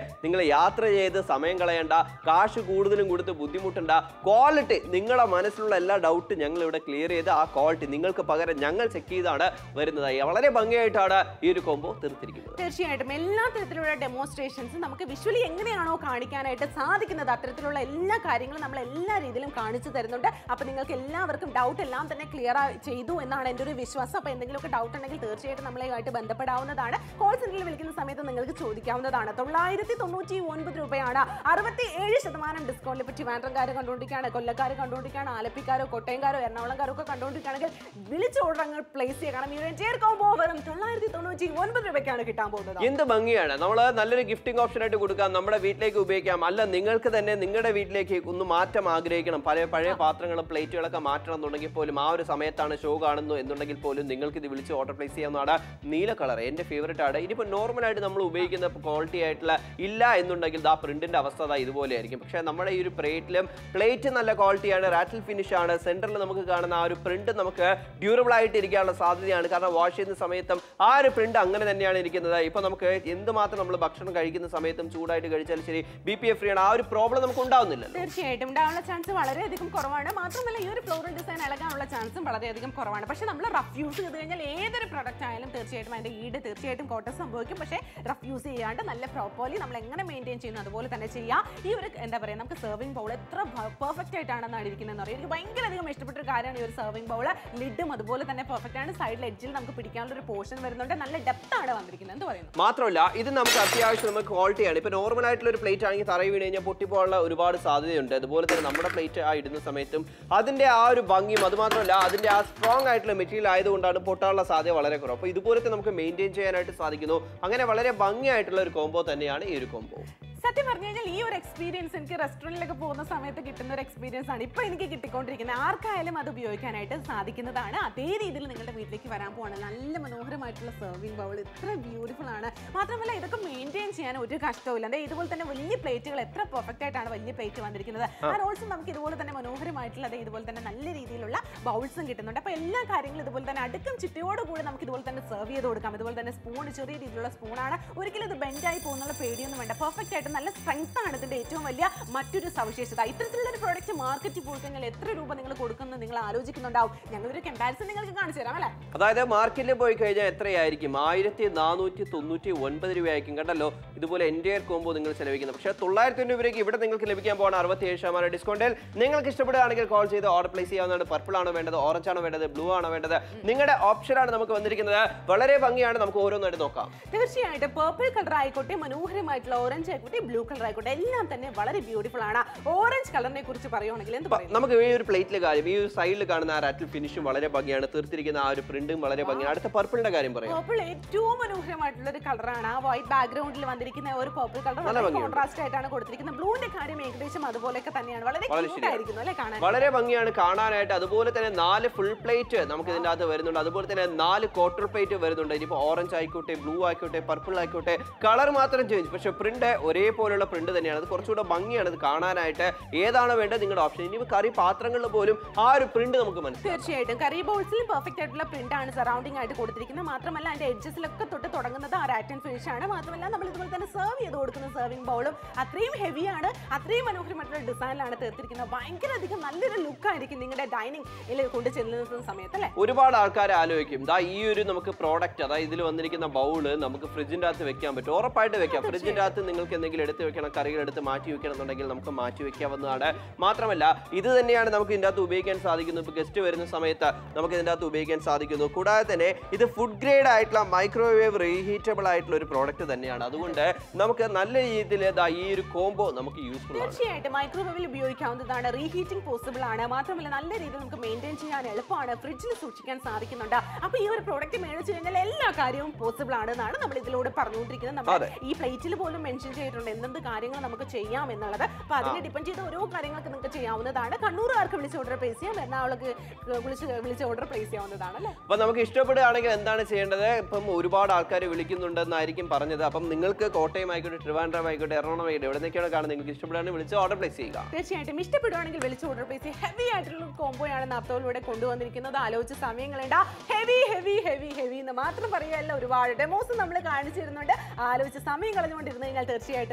യാത്ര ചെയ്ത് സമയം കളയണ്ട കാശ് കൂടുതലും കൊടുത്ത് ബുദ്ധിമുട്ടണ്ട ക്വാളിറ്റി നിങ്ങളെ മനസ്സിലുള്ള എല്ലാ ഡൗട്ടും ഞങ്ങൾ ഇവിടെ ക്ലിയർ ചെയ്ത് ആ ക്വാളിറ്റി നിങ്ങൾക്ക് പകരം ഞങ്ങൾ ചെക്ക് ചെയ്താണ് വരുന്നത് വളരെ ഭംഗിയായിട്ടാണ് ഈ ഒരു കോംബോ തീർത്തിരിക്കുന്നത് തീർച്ചയായിട്ടും എല്ലാ തരത്തിലുള്ള ഡെമോൺസ്ട്രേഷൻസ് നമുക്ക് വിഷ്വലി എങ്ങനെയാണോ കാണിക്കാനായിട്ട് സാധിക്കുന്നത് അത്തരത്തിലുള്ള എല്ലാ കാര്യങ്ങളും നമ്മൾ എല്ലാ രീതിയിലും കാണിച്ചു തരുന്നുണ്ട് അപ്പൊ നിങ്ങൾക്ക് എല്ലാവർക്കും ഡൗട്ട് എല്ലാം തന്നെ ക്ലിയർ ചെയ്തു എന്നാണ് എൻ്റെ ഒരു വിശ്വാസം അപ്പൊ എന്തെങ്കിലുമൊക്കെ ഡൗട്ട് ഉണ്ടെങ്കിൽ തീർച്ചയായിട്ടും നമ്മളെയായിട്ട് ബന്ധപ്പെടാവുന്നതാണ് കോൾ സെന്ററിൽ വിളിക്കുന്ന സമയത്ത് നിങ്ങൾക്ക് ചോദിക്കാവുന്നതാണ് തൊള്ളായിരത്തി തൊണ്ണൂറ്റി ഒൻപത് രൂപയാണ് അറുപത്തി ഏഴ് ശതമാനം ഡിസ്കൗണ്ടിൽ ഇപ്പൊ ട്രിവാൻഡ്രംകാർ കണ്ടുകൊണ്ടിരിക്കുകയാണ് കൊല്ലക്കാർ കണ്ടുകൊണ്ടിരിക്കുകയാണ് ആലപ്പിക്കാരോ കോട്ടയംകാരോ എറണാകുളംകാരോ ഒക്കെ കണ്ടുകൊണ്ടിരിക്കുകയാണെങ്കിൽ വിളിച്ച് ഓർഡർ അങ്ങ് പ്ലേസ് ചെയ്യുക കാരണം ഈ ഒരു എൻറ്റയർ കോംബോ വെറും തൊള്ളായിരത്തി തൊണ്ണൂറ്റി ഒൻപത് രൂപയ്ക്കാണ് കിട്ടാൻ പോകുന്നത് എന്ത് ഭംഗിയാണ് നമ്മൾ നല്ലൊരു ഗിഫ്റ്റിംഗ് ഓപ്ഷൻ ആയിട്ട് കൊടുക്കാം നമ്മുടെ വീട്ടിലേക്ക് ഉപയോഗിക്കാം അല്ല നിങ്ങൾക്ക് തന്നെ നിങ്ങളുടെ വീട്ടിലേക്ക് ഒന്ന് മാറ്റം ആഗ്രഹിക്കണം പഴയ പഴയ പാത്രങ്ങളും പ്ലേറ്റുകളൊക്കെ മാറ്റണം എന്നുണ്ടെങ്കിൽ പോലും ആ ഒരു സമയത്താണ് ഷോ കാണുന്നു എന്നുണ്ടെങ്കിൽ പോലും നിങ്ങൾക്ക് ഇത് വിളിച്ച് ഓർഡർ പ്ലേസ് ചെയ്യാവുന്നതാണ് നീല കളർ എൻ്റെ ഫേവറേറ്റ് ആണ് ഇനിയിപ്പോൾ നോർമലായിട്ട് നമ്മൾ ഉപയോഗിക്കുന്ന ക്വാളിറ്റി ആയിട്ടുള്ള ഇല്ല എന്നുണ്ടെങ്കിൽ ആ പ്രിന്റിന്റെ അവസ്ഥ ദാ ഇതുപോലെ ആയിരിക്കും പക്ഷേ നമ്മുടെ ഈ ഒരു പ്ലേറ്റിലും പ്ലേറ്റ് നല്ല ക്വാളിറ്റിയാണ് റാറ്റിൽ ഫിനിഷ് ആണ് സെന്ററിൽ നമുക്ക് കാണുന്ന ആ ഒരു പ്രിന്റ് നമുക്ക് ഡ്യൂറബിൾ ആയിട്ട് ഇരിക്കാനുള്ള സാധ്യതയാണ് കാരണം വാഷ് ചെയ്യുന്ന സമയത്തും ആ ഒരു പ്രിന്റ് അങ്ങനെ തന്നെയാണ് ഇരിക്കുന്നത് ഇപ്പൊ നമുക്ക് എന്തുമാത്രം നമ്മൾ ഭക്ഷണം കഴിക്കുന്ന സമയത്തും ചൂടായിട്ട് കഴിച്ചാലും ശരി ബി പി എഫ് ഫ്രീ ആണ് ആ ഒരു പ്രോബ്ലം നമുക്ക് ഉണ്ടാവുന്നില്ലല്ലോ തീർച്ചയായിട്ടും ഉണ്ടാവാനുള്ള ചാൻസ് വളരെയധികം കുറവാണ് മാത്രമല്ല ഈ ഒരു ഫ്ലോറൽ ഡിസൈൻ ഇളകാനുള്ള ചാൻസും വളരെയധികം കുറവാണ് പക്ഷെ നമ്മൾ റഫ് യൂസ് ചെയ്ത് കഴിഞ്ഞാൽ ഏതൊരു പ്രൊഡക്റ്റ് ആയാലും തീർച്ചയായിട്ടും അതിന്റെ ഈട് തീർച്ചയായിട്ടും കോട്ടം സംഭവിക്കും പക്ഷേ റഫ് യൂസ് ചെയ്യാണ്ട് നല്ല പ്രോപ്പർലി നമ്മൾ എങ്ങനെ മെയിൻറ്റെയിൻ ചെയ്യുന്നു അതുപോലെ തന്നെ ചെയ്യാം ഈ ഒരു എന്താ പറയുക നമുക്ക് സെർവിംഗ് ബൗൾ എത്ര പെർഫെക്റ്റ് ആയിട്ടാണെന്നാണ് ഇരിക്കുന്നതെന്ന് അറിയാം എനിക്ക് ഭയങ്കര അധികം ഇഷ്ടപ്പെട്ട ഒരു കാര്യമാണ് ഈ ഒരു സെർവിംഗ് ബൗൾ ലിഡും അതുപോലെ തന്നെ പെർഫെക്റ്റ് ആണ് സൈഡിൽ എഡ്ജിൽ നമുക്ക് പിടിക്കാനുള്ള ഒരു പോർഷൻ വരുന്നുണ്ട് നല്ല ഡെപ്ത് ആണ് വന്നിരിക്കുന്നത് എന്ത് പറയുന്നു മാത്രമല്ല ഇത് നമുക്ക് അത്യാവശ്യം നമുക്ക് ക്വാളിറ്റിയാണ് ഇപ്പൊ നോർമൽ ആയിട്ടുള്ള ഒരു പ്ലേറ്റ് ആണെങ്കിൽ തറയി വീണ് കഴിഞ്ഞാൽ പൊട്ടിപ്പോകാനുള്ള ഒരുപാട് സാധ്യതയുണ്ട് അതുപോലെ തന്നെ നമ്മുടെ പ്ലേറ്റ് ആ ഇടുന്ന സമയത്തും അതിന്റെ ആ ഒരു ഭംഗിയും അതുമാത്രമല്ല അതിന്റെ ആ സ്ട്രോങ് ആയിട്ടുള്ള മെറ്റീരിയൽ ആയതുകൊണ്ടാണ് പൊട്ടാനുള്ള സാധ്യത വളരെ കുറവ് അപ്പോൾ ഇതുപോലത്തെ നമുക്ക് മെയിൻറ്റെയിൻ ചെയ്യാനായിട്ട് സാധിക്കുന്നു അങ്ങനെ വളരെ ഭംഗിയായിട്ടുള്ള ഒരു കോംബോ തന്നെയാണ് ഈ ഒരു കോംബോ സത്യം പറഞ്ഞു കഴിഞ്ഞാൽ ഈ ഒരു എക്സ്പീരിയൻസ് എനിക്ക് റെസ്റ്റോറൻറ്റിലൊക്കെ പോകുന്ന സമയത്ത് കിട്ടുന്ന ഒരു എക്സ്പീരിയൻസ് ആണ് ഇപ്പൊ എനിക്ക് കിട്ടിക്കൊണ്ടിരിക്കുന്നത് ആർക്കായാലും അത് ഉപയോഗിക്കാനായിട്ട് സാധിക്കുന്നതാണ് അതേ രീതിയിൽ നിങ്ങളുടെ വീട്ടിലേക്ക് വരാൻ പോവാണ് നല്ല മനോഹരമായിട്ടുള്ള സെർവിംഗ് ബൗൾ ഇത്ര ബ്യൂട്ടിഫുൾ ആണ് മാത്രമല്ല ഇതൊക്കെ മെയിൻറ്റെയിൻ ചെയ്യാൻ ഒരു കഷ്ടവുമില്ല അതായത് ഇതുപോലെ തന്നെ വലിയ പ്ലേറ്റുകൾ എത്ര പെർഫെക്റ്റ് ആയിട്ടാണ് വലിയ പ്ലേറ്റ് വന്നിരിക്കുന്നത് ആൻഡ് ഓൾസോ നമുക്ക് ഇതുപോലെ തന്നെ മനോഹരമായിട്ടുള്ള അതായത് ഇതുപോലെ തന്നെ നല്ല രീതിയിലുള്ള ബൗൾസും കിട്ടുന്നുണ്ട് അപ്പോൾ എല്ലാ കാര്യങ്ങളും ഇതുപോലെ തന്നെ അടുക്കും ചുറ്റിയോട് കൂടി നമുക്ക് ഇതുപോലെ തന്നെ സെർവ് ചെയ്ത് കൊടുക്കാം ഇതുപോലെ തന്നെ സ്പൂൺ ചെറിയ രീതിയിലുള്ള സ്പൂണാണ് ഒരിക്കലും ഇത് ബെൻഡായി പോകുന്നുള്ള പേടിയൊന്നും വേണ്ട പെർഫെക്റ്റ് ആയിട്ട് നല്ല സ്ട്രെങ്ത് ആണ് ഇതിന്റെ ഏറ്റവും വലിയ മറ്റൊരു സവിശേഷത ഇത്തരത്തിലുള്ള ഒരു പ്രോഡക്റ്റ് മാർക്കറ്റിൽ പോയി കഴിഞ്ഞാൽ എത്ര രൂപ നിങ്ങൾ കൊടുക്കുന്നത് നിങ്ങൾ ആലോചിക്കുന്നുണ്ടാവും ഞങ്ങളൊരു കമ്പാരിസൺ നിങ്ങൾക്ക് കാണിച്ചു തരാം അല്ലേ അതായത് മാർക്കറ്റിൽ പോയി കഴിഞ്ഞാൽ എത്രയായിരിക്കും ആയിരത്തി നാനൂറ്റി തൊണ്ണൂറ്റി ഒൻപത് രൂപയായിരിക്കും കണ്ടല്ലോ ഇതുപോലെ എൻ്റെ കോംബോ നിങ്ങൾ ചെലവഴിക്കുന്നത് പക്ഷേ തൊള്ളായിരത്തി തൊണ്ണൂറ് രൂപയ്ക്ക് ഇവിടെ നിങ്ങൾക്ക് ലഭിക്കാൻ പോകുന്ന അറുപത്തി ഏഴ് ശതമാനം ഡിസ്കൗണ്ടിൽ നിങ്ങൾക്ക് ഇഷ്ടപ്പെടുകയാണെങ്കിൽ കോൾ ചെയ്ത് ഓർഡർ പ്ലേസ് ചെയ്യാവുന്നതാണ് പർപ്പിൾ ആണോ വേണ്ടത് ഓറഞ്ച് ആണോ വേണ്ടത് ബ്ലൂ ആണോ വേണ്ടത് നിങ്ങളുടെ ഓപ്ഷനാണ് നമുക്ക് വന്നിരിക്കുന്നത് വളരെ ഭംഗിയാണ് നമുക്ക് ഓരോന്നായിട്ട് നോക്കാം തീർച്ചയായിട്ടും പേർപ്പിൾ കളർ ആയിക്കോട്ടെ മനോഹരമായിട്ടുള്ള ഓറഞ്ച് ആയിക്കോട്ടെ ബ്ലൂ കളർ ആയിക്കോട്ടെ എല്ലാം തന്നെ വളരെ ബ്യൂട്ടിഫുൾ ആണ് ഓറഞ്ച് കളറിനെ കുറിച്ച് പറയുവാണെങ്കിൽ എന്ത് പറയും നമുക്ക് ഈ ഒരു പ്ലേറ്റിലെ കാര്യം ഈ ഒരു സൈഡിൽ കാണുന്ന ആ റാറ്റിൽ ഫിനിഷും വളരെ ഭംഗിയാണ് തീർത്തിരിക്കുന്ന ആ ഒരു പ്രിന്റും വളരെ ഭംഗിയാണ് അടുത്ത പർപ്പിളിന്റെ കാര്യം പറയാം പേർപ്പിൾ ഏറ്റവും മനോഹരമായിട്ടുള്ള ഒരു കളറാണ് ആ വൈറ്റ് ബാക്ക്ഗ്രൗണ്ടിൽ വന്നിരിക്കുന്ന ഒരു പേർപ്പിൾ കളർ നല്ല വളരെ ഭംഗിയുണ്ട്. കോൺട്രാസ്റ്റ് ആയിട്ടാണ് കൊടുത്തിരിക്കുന്നത് ബ്ലൂവിന്റെ കാര്യം ഏകദേശം അതുപോലെയൊക്കെ തന്നെയാണ് വളരെ വളരെ ക്യൂട്ട് ശരിയാണ്. ആയിരിക്കുന്നു അല്ലേ കാണാൻ വളരെ ഭംഗിയാണ് കാണാനായിട്ട് അതുപോലെ തന്നെ നാല് ഫുൾ പ്ലേറ്റ് നമുക്ക് ഇതിന്റെ അകത്ത് വരുന്നുണ്ട് അതുപോലെ തന്നെ നാല് ക്വാർട്ടർ പ്ലേറ്റ് വരുന്നുണ്ട് ഇനിയിപ്പോൾ ഓറഞ്ച് ആയിക്കോട്ടെ ബ്ലൂ ആയിക്കോട്ടെ പർപ്പിൾ ആയിക്കോട്ടെ കളർ മാത്രം ചേഞ്ച് പക്ഷെ പ്രിന്റ് ഒരേപോലുള്ള പ്രിന്റ് തന്നെയാണ് അത് കുറച്ചുകൂടെ ഭംഗിയാണ് ഇത് കാണാനായിട്ട് ഏതാണ് വേണ്ടത് നിങ്ങളുടെ ഓപ്ഷൻ ഇനി കറി പാത്രങ്ങളിൽ പോലും ആ ഒരു പ്രിന്റ് നമുക്ക് മനസ്സിലാവും തീർച്ചയായിട്ടും കറി ബോൾസിലും പെർഫെക്റ്റ് ആയിട്ടുള്ള പ്രിന്റ് ആണ് സറൗണ്ടിങ് ആയിട്ട് കൊടുത്തിരിക്കുന്നത് മാത്രമല്ല അതിന്റെ എഡ്ജസിലൊക്കെ തൊട്ട് തുടങ്ങുന്നത് ആ റാറ്റൻ ഫിനിഷ് ആണ് മാത്രമല്ല നമ്മൾ ഇതുപോലെ തന്നെ സെർവ് ചെയ്ത് കൊടുക്കുന്ന സെർവിംഗ് ബൗളും അത്രയും ഹെവിയാണ് അത്രയും മനോഹരമായിട്ടുള്ള ഡിസൈനിലാണ് തീർത്തിരിക്കുന്നത് ഭയങ്കര അധികം നല്ലൊരു ലുക്ക് ആയിരിക്കും നിങ്ങളുടെ ഡൈനിങ് കൊണ്ട് ചെല്ലുന്ന സമയത്ത് അല്ലേ ഒരുപാട് ആൾക്കാർ ആലോചിക്കും ദാ ഈ ഒരു നമുക്ക് പ്രോഡക്റ്റ് അതായത് ഇതിൽ വന്നിരിക്കുന്ന ബൗള് നമുക്ക് ഫ്രിഡ്ജിന്റെ അകത്ത് വെക്കാൻ പറ്റും ഉറപ്പായിട്ട് വെക്കാം ഫ്രിഡ്ജിന്റെ അകത്ത് നിങ്ങൾക്ക് എന്തെങ്കിലും എടുത്ത് വെക്കണം കറികൾ എടുത്ത് മാറ്റി വെക്കണം എന്നുണ്ടെങ്കിൽ നമുക്ക് മാറ്റി വെക്കാവുന്നതാണ് മാത്രമല്ല ഇത് തന്നെയാണ് നമുക്ക് ഇതിന്റെ അകത്ത് ഉപയോഗിക്കാൻ സാധിക്കുന്നത് ഇപ്പോൾ ഗസ്റ്റ് വരുന്ന സമയത്ത് നമുക്ക് ഇതിന്റെ അകത്ത് ഉപയോഗിക്കാൻ സാധിക്കുന്നു കൂടാതെ തന്നെ ഇത് ഫുഡ് ഗ്രേഡ് ആയിട്ടുള്ള മൈക്രോവേവ് റീഹീറ്റബിൾ ആയിട്ടുള്ള ഒരു പ്രോഡക്റ്റ് തന്നെയാണ് അതുകൊണ്ട് നമുക്ക് നല്ല രീതിയിൽ ദാ ഈ ഒരു കോംബോ നമുക്ക് യൂസ്ഫുൾ ആണ് തീർച്ചയായിട്ടും മൈക്രോവേവിൽ ഉപയോഗിക്കാവുന്നതാണ് റീഹീറ്റിംഗ് പോസിബിൾ ആണ് മാത്രമല്ല നല്ല രീതിയിൽ നമുക്ക് മെയിൻറ്റെയിൻ ചെയ്യാൻ എളുപ്പമാണ് ഫ്രിഡ്ജിൽ സൂക്ഷിക്കാൻ സാധിക്കുന്നുണ്ട് അപ്പൊ ഈ ഒരു പ്രോഡക്റ്റ് മേടിച്ചു കഴിഞ്ഞാൽ എല്ലാ കാര്യവും പോസിബിൾ ആണ് എന്നാണ് നമ്മൾ ഇതിലൂടെ പറഞ്ഞുകൊണ്ടിരിക്കുന്നത് നമ്മൾ അതെ. ഈ പ്ലേറ്റിൽ പോലും മെൻഷൻ ചെയ്തിട്ടുണ്ട് എന്തെന്ത് കാര്യങ്ങൾ നമുക്ക് ചെയ്യാം എന്നുള്ളത് അപ്പൊ അതിനെ ഡിപ്പെൻഡ് ചെയ്ത് ഓരോ കാര്യങ്ങൾക്ക് നിങ്ങൾക്ക് ചെയ്യാവുന്നതാണ് കണ്ണൂരുകാർക്ക് വിളിച്ച് ഓർഡർ പ്ലേസ് ചെയ്യാം എറണാകുളക്ക് വിളിച്ച് വിളിച്ച് ഓർഡർ പ്ലേസ് ചെയ്യാവുന്നതാണ് അല്ലേ അപ്പൊ നമുക്ക് ഇഷ്ടപ്പെടുകയാണെങ്കിൽ എന്താണ് ചെയ്യേണ്ടത് ഇപ്പം ഒരുപാട് ആൾക്കാർ വിളിക്കുന്നുണ്ടെന്നായിരിക്കും പറഞ്ഞത് അപ്പം നിങ്ങൾക്ക് കോട്ടയം ആയിക്കോട്ടെ ട്രിവാൻഡ്രം ആയിക്കോട്ടെ എറണാകുളം ആയിക്കോട്ടെ എവിടെ നിന്നൊക്കെയാണ് കാണുന്നത് നിങ്ങൾക്ക് ഇഷ്ടപ്പെടുകയാണെങ്കിൽ വിളിച്ച് ഓർഡർ പ്ലേസ് ചെയ്യുക തീർച്ചയായിട്ടും ഇഷ്ടപ്പെടുവാണെങ്കിൽ വിളിച്ച് ഓർഡർ പ്ലേസ് ഹെവി ആയിട്ടുള്ള കോംബോയാണ് നാപ്തോളിലൂടെ കൊണ്ടുവന്നിരിക്കുന്നത് ആലോചിച്ച് സമയങ്ങളുണ്ട് ഹെവി ഹെവി ഹെവി ഹെവി എന്ന് മാത്രം പറയുകയല്ല ഒരുപാട് ഡെമോസ് നമ്മൾ കാണിച്ചു തരുന്നുണ്ട് ആലോചിച്ച് സമയം കളഞ്ഞുകൊണ്ടിരുന്നു കഴിഞ്ഞാൽ തീർച്ചയായിട്ടും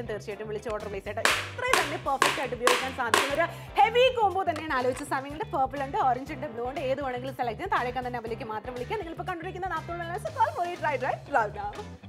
വേഗം തീർച്ചയായിട്ടും വിളിച്ച് ഓർഡർ പ്ലേസ് ചെയ്യട്ടെ ഇത്രയും തന്നെ പെർഫെക്റ്റ് ആയിട്ട് ഉപയോഗിക്കാൻ സാധിക്കുന്ന ഒരു ഹെവി കോംബോ തന്നെയാണ് ആലോചിച്ച സമയങ്ങളുടെ പേർപ്പിൾ ഉണ്ട് ഓറഞ്ച് ഉണ്ട് ബ്ലൂ ഉണ്ട് ഏത് വേണമെങ്കിലും സെലക്ട് ചെയ്യാം താഴേക്കാൻ തന്നെ അവലേക്ക് മാത്രം വിളിക്കാം നിങ്ങൾ ഇപ്പോൾ കണ്ടിരിക്കുന്ന നാത്തോളം call for try try love